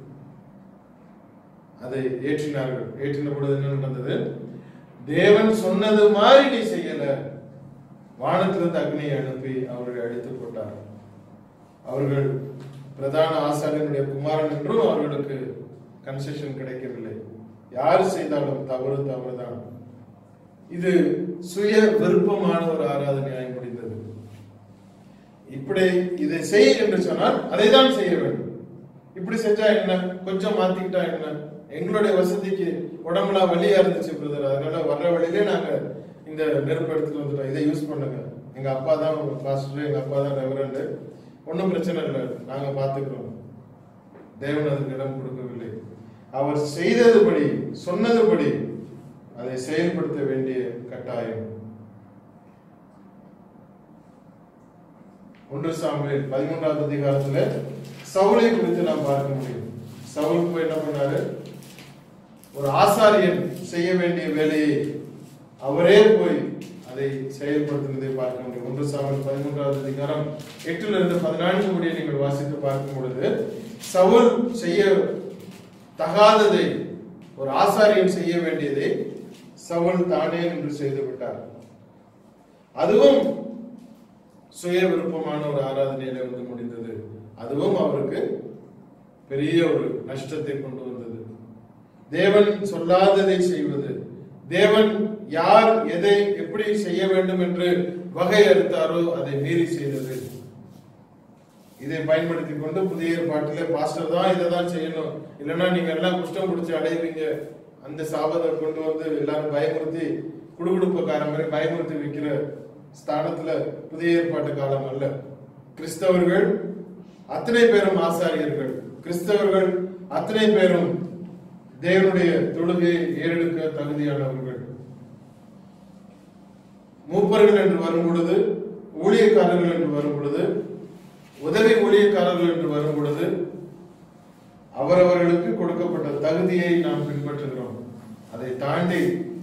A: அதை ஏற்றினார்கள் ஏற்றின பொழுது என்ன நடந்தது தேவன் சொன்னது மாதிரி நீ செய்யல வானத்திலிருந்து அக்னியை அனுப்பி அவர்களை அழித்து போட்டார் அவர்கள் பிரதான ஆசாரியனுடைய குமாரன் என்றும் அவர்களுக்கு கன்செஷன் கிடைக்கவில்லை யார் செய்தாலும் தவறு தவறுதான் இது சுய விருப்பமான ஒரு ஆராதனையாய் முடிந்தது இப்படி இதை செய் என்று சொன்னால் அதை தான் செய்ய வேண்டும் இப்படி செஞ்சா என்ன கொஞ்சம் மாத்திக்கிட்டா என்ன எங்களுடைய வசதிக்கு உடம்புலாம் வலியா இருந்துச்சு பிரதர் அதனால வர்ற வழியிலே நாங்க இந்த நெருப்பு எடுத்துட்டு வந்துட்டோம் இதை யூஸ் பண்ணுங்க எங்க அப்பா தான் பாஸ்டர் எங்க அப்பா தான் ரெவரண்டு ஒன்றும் பிரச்சனை இல்லை நாங்க பார்த்துக்கிறோம் தேவன் அதுக்கு இடம் கொடுக்கவில்லை அவர் செய்ததுபடி சொன்னதுபடி அதை செயல்படுத்த வேண்டிய கட்டாயம் ஒன்று சாமுவேல் பதிமூன்றாவது அதிகாரத்துல சவுலை குறித்து நாம் பார்க்க முடியும் சவுல் போய் என்ன பண்ணாரு ஒரு ஆசாரியன் செய்ய வேண்டிய வேலையை அவரே போய் அதை செயல்படுத்தினதை பார்க்க முடியும் ஒன்று சாமுவேல் பதிமூன்றாவது அதிகாரம் எட்டுல இருந்து பதினான்கு முடிய நீங்கள் வாசித்து பார்க்கும் பொழுது சவுல் செய்ய தகாததை ஒரு ஆசாரியன் செய்ய வேண்டியதை சவுல் தானே என்று செய்து விட்டார் அதுவும் சுய விருப்பமான ஒரு ஆராதனையில வந்து முடிந்தது அதுவும் அவருக்கு பெரிய ஒரு நஷ்டத்தை கொண்டு வந்தது தேவன் சொல்லாததை செய்வது தேவன் யார் எதை எப்படி செய்ய வேண்டும் என்று வகை அறுத்தாரோ அதை மீறி செய்தது இதை பயன்படுத்தி கொண்டு புதிய பாட்டிலே பாஸ்டர் தான் இதை தான் செய்யணும் இல்லைன்னா நீங்க எல்லாம் குஷ்டம் பிடிச்சி அடைவீங்க அந்த சாபத்தை கொண்டு வந்து எல்லாரும் பயமுறுத்தி குடுகுடுப்புக்காரன் மாதிரி பயமுறுத்தி வைக்கிற ஸ்தானத்துல புதிய ஏற்பாட்டு காலம் அல்ல கிறிஸ்தவர்கள் அத்தனை பேரும் ஆசாரியர்கள் கிறிஸ்தவர்கள் அத்தனை பேரும் தேவனுடைய தொழுகையை ஏறெடுக்க தகுதியானவர்கள் மூப்பர்கள் என்று வரும் பொழுது ஊழியக்காரர்கள் என்று வரும் பொழுது உதவி ஊழியக்காரர்கள் என்று வரும் பொழுது அவரவர்களுக்கு கொடுக்கப்பட்ட தகுதியை நாம் பின்பற்றுகிறோம் அதை தாண்டி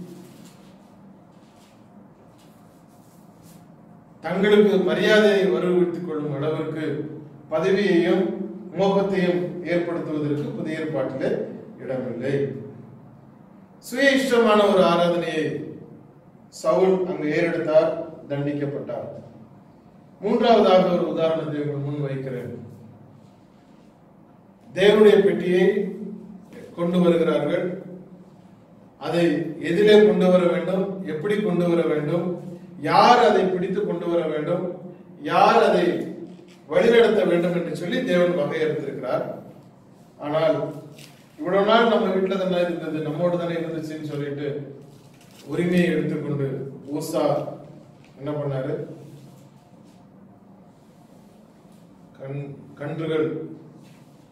A: தங்களுக்கு மரியாதையை வருவித்துக் கொள்ளும் அளவிற்கு பதவியையும் மோகத்தையும் ஏற்படுத்துவதற்கு புதிய ஏற்பாட்டிலே இடமில்லை சுய இஷ்டமான ஒரு ஆராதனையை சவுல் அங்கு ஏறெடுத்தார் தண்டிக்கப்பட்டார் மூன்றாவதாக ஒரு உதாரணத்தை உங்கள் முன் வைக்கிறேன் தேவனுடைய பெட்டியை கொண்டு வருகிறார்கள் அதை எதிலே கொண்டு வர வேண்டும் எப்படி கொண்டு வர வேண்டும் யார் அதை பிடித்து கொண்டு வர வேண்டும் யார் அதை வழிநடத்த வேண்டும் என்று சொல்லி தேவன் வகையறுத்திருக்கிறார் ஆனால் இவ்வளவு நாள் நம்ம வீட்டுல தானே இருந்தது நம்மோடு தானே இருந்துச்சுன்னு சொல்லிட்டு உரிமையை எடுத்துக்கொண்டு ஊசா என்ன பண்ணாரு கண் கன்றுகள்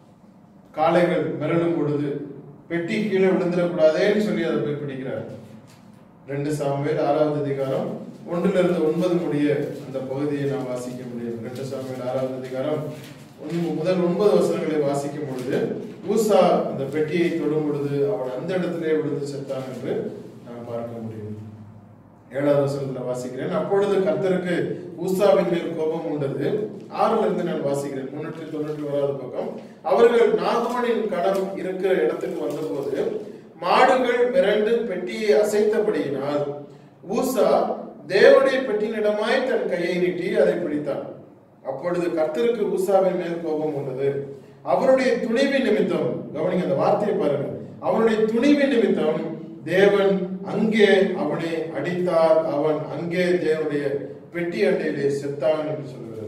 A: காளைகள் மிரளும் பொழுது பெட்டி கீழே விழுந்துடக்கூடாதேன்னு சொல்லி அதை போய் பிடிக்கிறார் ரெண்டு சாமுவேல் ஆறாவது அதிகாரம் ஒன்றுல இருந்து ஒன்பது முடிய அந்த பகுதியை நாம் வாசிக்க முடியும் ரெண்டு சாமுவேல் ஆறாவது அதிகாரம் ஒன்று முதல் ஒன்பது வசனங்களை வாசிக்கும் பொழுது ஊசா அந்த பெட்டியை தொடும் பொழுது அவன் அந்த இடத்திலே விழுந்து செத்தான் என்று நாம் பார்க்க முடியும் ஏழாவது வசனத்துல வாசிக்கிறேன் அப்பொழுது கர்த்தருக்கு ஊசாவின் மேல் கோபம் உண்டது ஆறுல இருந்து நான் வாசிக்கிறேன் முன்னூற்றி தொண்ணூற்றி ஓராவது பக்கம் அவர்கள் நாகமனின் கடம் இருக்கிற இடத்துக்கு வந்தபோது மாடுகள் மிரண்டு பெட்டியை அசைத்தபடியினால் ஊசா தேவனுடைய பெட்டியினிடமாய் தன் கையை நீட்டி அதை பிடித்தான் அப்பொழுது கர்த்தருக்கு ஊசாவின் மேல் கோபம் வந்தது அவருடைய துணிவின் நிமித்தம் கவனிங்க அந்த வார்த்தையை பாருங்க அவனுடைய துணிவின் நிமித்தம் தேவன் அங்கே அவனை அடித்தார் அவன் அங்கே தேவனுடைய பெட்டி அண்டையிலே செத்தான் என்று சொல்கிறது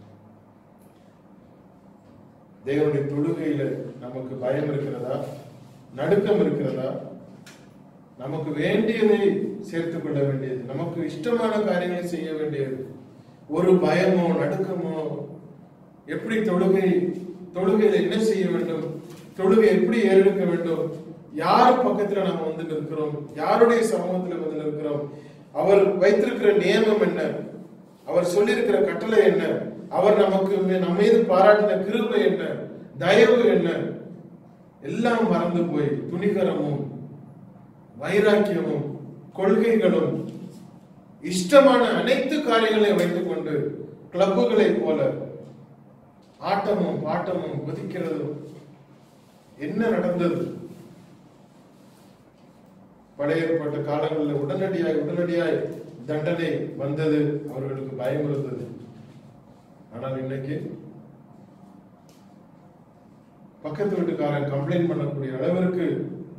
A: தேவனுடைய தொழுகையில நமக்கு பயம் இருக்கிறதா நடுக்கம் இருக்கிறதா நமக்கு வேண்டியதை சேர்த்துக் கொள்ள வேண்டியது நமக்கு இஷ்டமான காரியங்களை செய்ய வேண்டியது ஒரு பயமோ நடுக்கமோ எப்படி தொழுகை தொழுகையில என்ன செய்ய வேண்டும் தொழுகை எப்படி ஏறெடுக்க வேண்டும் யார் பக்கத்துல நம்ம வந்து நிற்கிறோம் யாருடைய சமூகத்துல வந்து நிற்கிறோம் அவர் வைத்திருக்கிற நியமம் என்ன அவர் சொல்லியிருக்கிற கட்டளை என்ன அவர் நமக்கு மே- நம்ம மீது பாராட்டின கிருபை என்ன தயவு என்ன எல்லாம் மறந்து போய் துணிகரமும் வைராக்கியமும் கொள்கைகளும் இஷ்டமான அனைத்து காரியங்களையும் வைத்துக் கொண்டு கிளப்புகளை போல ஆட்டமும் பாட்டமும் குதிக்கிறதும் என்ன நடந்தது பழைய ஏற்பட்ட காலங்களில் உடனடியாய் உடனடியாய் தண்டனை வந்தது அவர்களுக்கு பயம் இருந்தது ஆனால் இன்னைக்கு பக்கத்து வீட்டுக்காரன் கம்ப்ளைண்ட் பண்ணக்கூடிய அளவிற்கு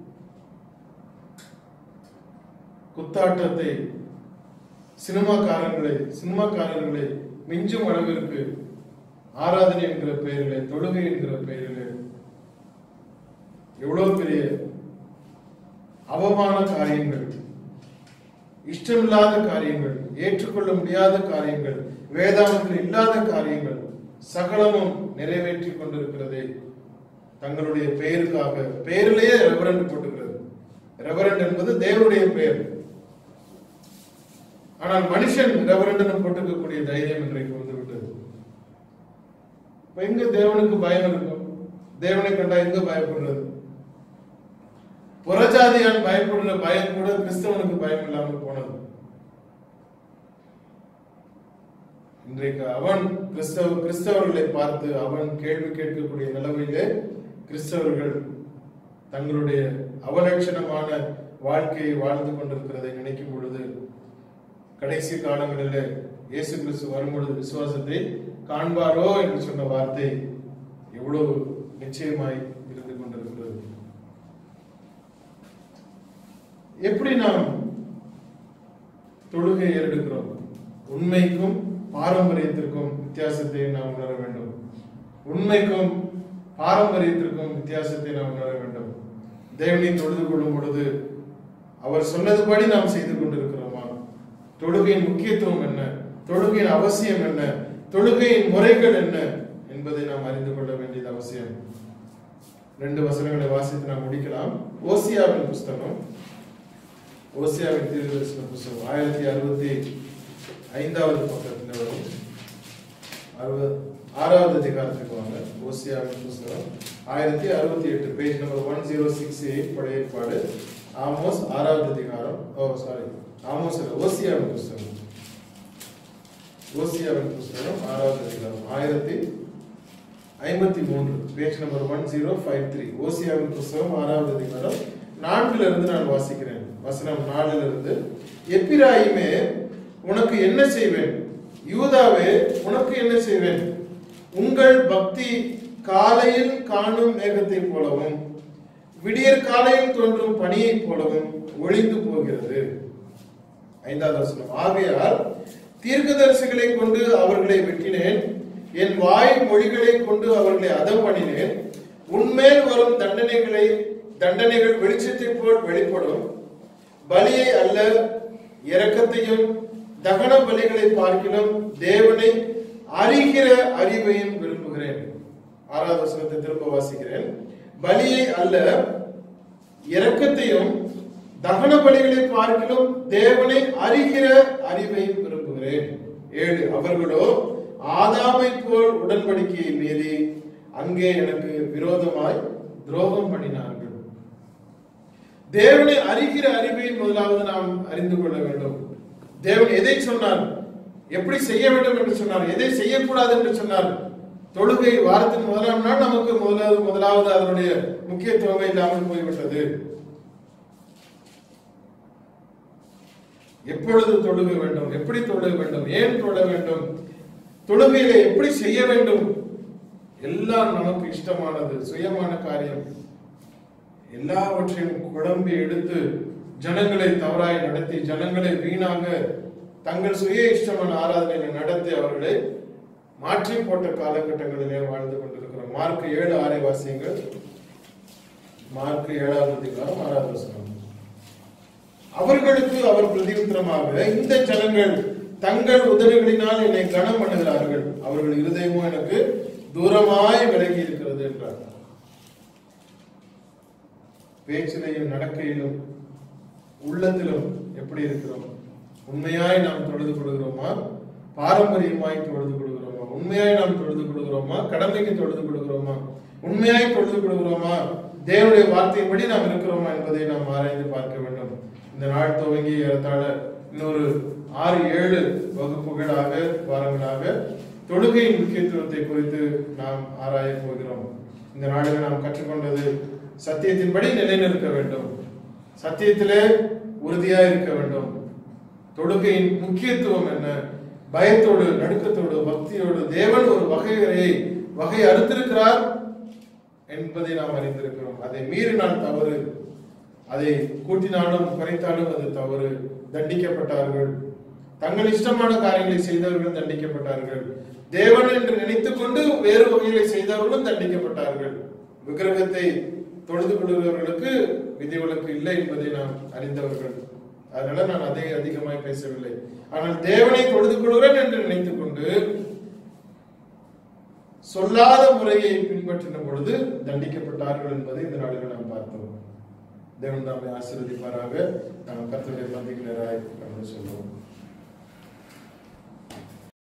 A: குத்தாட்டத்தை சினிமாக்காரர்களை சினிமாக்காரர்களை மிஞ்சும் அளவிற்கு ஆராதனை என்கிற பெயரிலே தொழுகை என்கிற பெயரிலே எவ்வளவு பெரிய அவமான காரியங்கள் இஷ்டமில்லாத காரியங்கள் ஏற்றுக்கொள்ள முடியாத காரியங்கள் வேதாந்தத்தில் இல்லாத காரியங்கள் சகலமும் நிறைவேற்றிக் கொண்டிருக்கிறதே தங்களுடைய பெயருக்காக பெயரிலேயே ரெவரண்ட் போட்டுக்கிறது ரெவரண்ட் என்பது தேவனுடைய பெயர் ஆனால் மனுஷன் ரெவரண்ட் போட்டுக்கக்கூடிய தைரியம் இன்றைக்கு வந்து விட்டது இப்ப எங்க தேவனுக்கு பயம் இருக்கும் தேவனை கண்டா எங்க பயப்படுறது புறஜாதியான் பயப்படுற பயம் கூட கிறிஸ்தவனுக்கு பயம் இல்லாமல் போனது இன்றைக்கு அவன் கிறிஸ்தவ கிறிஸ்தவர்களை பார்த்து அவன் கேள்வி கேட்கக்கூடிய நிலைமையிலே கிறிஸ்தவர்கள் தங்களுடைய அவலட்சணமான வாழ்க்கையை வாழ்ந்து கொண்டிருக்கிறதை நினைக்கும் பொழுது கடைசி காலங்களிலே இயேசு கிறிஸ்து வரும்பொழுது விசுவாசத்தை காண்பாரோ என்று சொன்ன வார்த்தை எவ்வளவு நிச்சயமாய் இருந்து கொண்டிருக்கிறது எப்படி நாம் தொழுகை ஏறெடுக்கிறோம் உண்மைக்கும் பாரம்பரியத்திற்கும் வித்தியாசத்தை நாம் உணர வேண்டும் உண்மைக்கும் பாரம்பரியத்திற்கும் வித்தியாசத்தை நாம் உணர வேண்டும் தேவனை தொழுது கொள்ளும் பொழுது அவர் சொன்னதுபடி நாம் செய்து கொண்டிருக்கிறோமா தொழுகையின் முக்கியத்துவம் என்ன தொழுகையின் அவசியம் என்ன தொழுகையின் முறைகள் என்ன என்பதை நாம் அறிந்து கொள்ள வேண்டியது அவசியம் ரெண்டு வசனங்களை வாசித்து நாம் முடிக்கலாம் ஓசியாவின் புஸ்தகம் ஓசியாவின் தீர்க்கதரிசன புஸ்தகம் ஆயிரத்தி அறுபத்தி ஐந்தாவது பக்கத்தில் வரும் அறுபது ஆறாவது அதிகாரத்துக்கு வாங்க ஓசியாவின் புஸ்தகம் ஆயிரத்தி அறுபத்தி எட்டு page number one zero six eight பழைய ஏற்பாடு ஆமோஸ் ஆறாவது அதிகாரம் ஓ சாரி ஆமோஸ் இல்ல, ஓசியாவின் புஸ்தகம் ஓசியாவின் புஸ்தகம் ஆறாவது அதிகாரம் ஆயிரத்தி ஐம்பத்தி மூன்று page number one zero five three ஓசியாவின் புஸ்தகம் ஆறாவது அதிகாரம் நான்குல இருந்து நான் வாசிக்கிறேன் வசனம் நாலுல இருந்து எப்பிராயிமே உனக்கு என்ன செய்வேன் யூதாவே உனக்கு என்ன செய்வேன் உங்கள் பக்தி காலையில் காணும் மேகத்தை போலவும் விடியற் காலையில் தோன்றும் பனியைப் போலவும் ஒளிந்து போகிறது ஐந்தாவது வசனம் ஆகையால் தீர்க்கதரிசிகளை கொண்டு அவர்களை வெட்டினேன் என் வாய் மொழிகளை கொண்டு அவர்களை அதம் பண்ணினேன் உன்மேல் வரும் தண்டனைகளை தண்டனைகள் வெளிச்சத்தை போல் வெளிப்படும் பலியை அல்ல இரக்கத்தையும் தகன பலிகளை பார்க்கிலும் தேவனை அறிகிற அறிவையும் விரும்புகிறேன் ஆறாவது வசனத்தை திரும்ப வாசிக்கிறேன் பலியை அல்ல இரக்கத்தையும் தகன பலிகளை பார்க்கிலும் தேவனை அறிகிற அறிவை விரும்புகிறேன் ஏழு அவர்களோ ஆதாமை போல் உடன்படிக்கையை மீறி அங்கே எனக்கு விரோதமாய் துரோகம் பண்ணினார்கள் தேவனை அறிகிற அறிவை முதலாவது நாம் அறிந்து கொள்ள வேண்டும் தேவன் எதை சொன்னார் எப்படி செய்ய வேண்டும் என்று சொன்னார் எதை செய்யக்கூடாது என்று சொன்னார் தொழுகை வாரத்தின் முதலாம் நாள் நமக்கு முதலாவது முதலாவது அதனுடைய முக்கியத்துவம் இல்லாமல் போய்விட்டது எப்பொழுது தொழுக வேண்டும் எப்படி தொழுக வேண்டும் ஏன் தொழ வேண்டும் தொழுகையில எப்படி செய்ய வேண்டும் எல்லாம் நமக்கு இஷ்டமானது சுயமான காரியம் எல்லாவற்றையும் குழம்பி எடுத்து ஜனங்களை தவறாய் நடத்தி ஜனங்களை வீணாக தங்கள் சுய இஷ்டமான ஆராதனைகளை நடத்தி அவர்களை மாற்றி போட்ட காலகட்டங்களிலே வாழ்ந்து கொண்டிருக்கிறோம் மார்க் ஏழு ஆறை வாசியங்கள் மார்க் ஏழாவது அதிகாரம் ஆறாவது வசனம் அவர்களுக்கு அவர் பிரதியுத்தரமாக இந்த ஜனங்கள் தங்கள் உதவிகளினால் என்னை கனம் பண்ணுகிறார்கள் அவர்கள் இருதயமோ எனக்கு தூரமாய் விலகி இருக்கிறது என்றார் பேச்சிலையும் நடக்கையிலும் உள்ளத்திலும் எப்படி இருக்கிறோம் உண்மையாய் நாம் தொழுது கொள்கிறோமா பாரம்பரியமாய் தொழுது கொள்கிறோமா உண்மையாய் நாம் தொழுது கொள்கிறோமா கடமைக்கு தொழுது கொள்கிறோமா உண்மையாய் தொழுது கொள்கிறோமா தேவனுடைய வார்த்தையின்படி நாம் இருக்கிறோமா என்பதை நாம் ஆராய்ந்து பார்க்க வேண்டும் இந்த நாள் துவங்கி ஏறத்தாழ இன்னொரு ஆறு ஏழு வகுப்புகளாக வாரங்களாக தொழுகையின் முக்கியத்துவத்தை குறித்து நாம் ஆராய போகிறோம் இந்த நாளில் நாம் கற்றுக்கொண்டது சத்தியத்தின்படி நிலைநிற்க வேண்டும் சத்தியத்திலே உறுதியா இருக்க வேண்டும் தொழுகையின் முக்கியத்துவம் என்ன பயத்தோடு நடுக்கத்தோடு பக்தியோடு தேவன் ஒரு வகையை வகை அறுத்திருக்கிறார் என்பதை நாம் அறிந்திருக்கிறோம் அதை மீறினால் தவறு அதை கூட்டினாலும் குறைத்தாலும் அது தவறு தண்டிக்கப்பட்டார்கள் தங்கள் இஷ்டமான காரியங்களை செய்தவர்கள் தண்டிக்கப்பட்டார்கள் தேவன் என்று நினைத்துக் கொண்டு வேறு வகைகளை செய்தவர்களும் தண்டிக்கப்பட்டார்கள் விக்கிரகத்தை தொழுது கொள்கிறவர்களுக்கு விதிவிலக்கு இல்லை என்பதை நாம் அறிந்தவர்கள் அதனால நான் அதை அதிகமாய் பேசவில்லை ஆனால் தேவனை தொழுது கொள்கிறேன் என்று நினைத்துக் கொண்டு சொல்லாத முறையை பின்பற்றின பொழுது தண்டிக்கப்பட்டார்கள் என்பதை இந்த நாளில் நாம் பார்த்தோம் தேவன் தாமை ஆசீர்வதிப்பாராக நாம் கர்த்தருடைய மந்திகளராய் கடந்து சொல்லுவோம்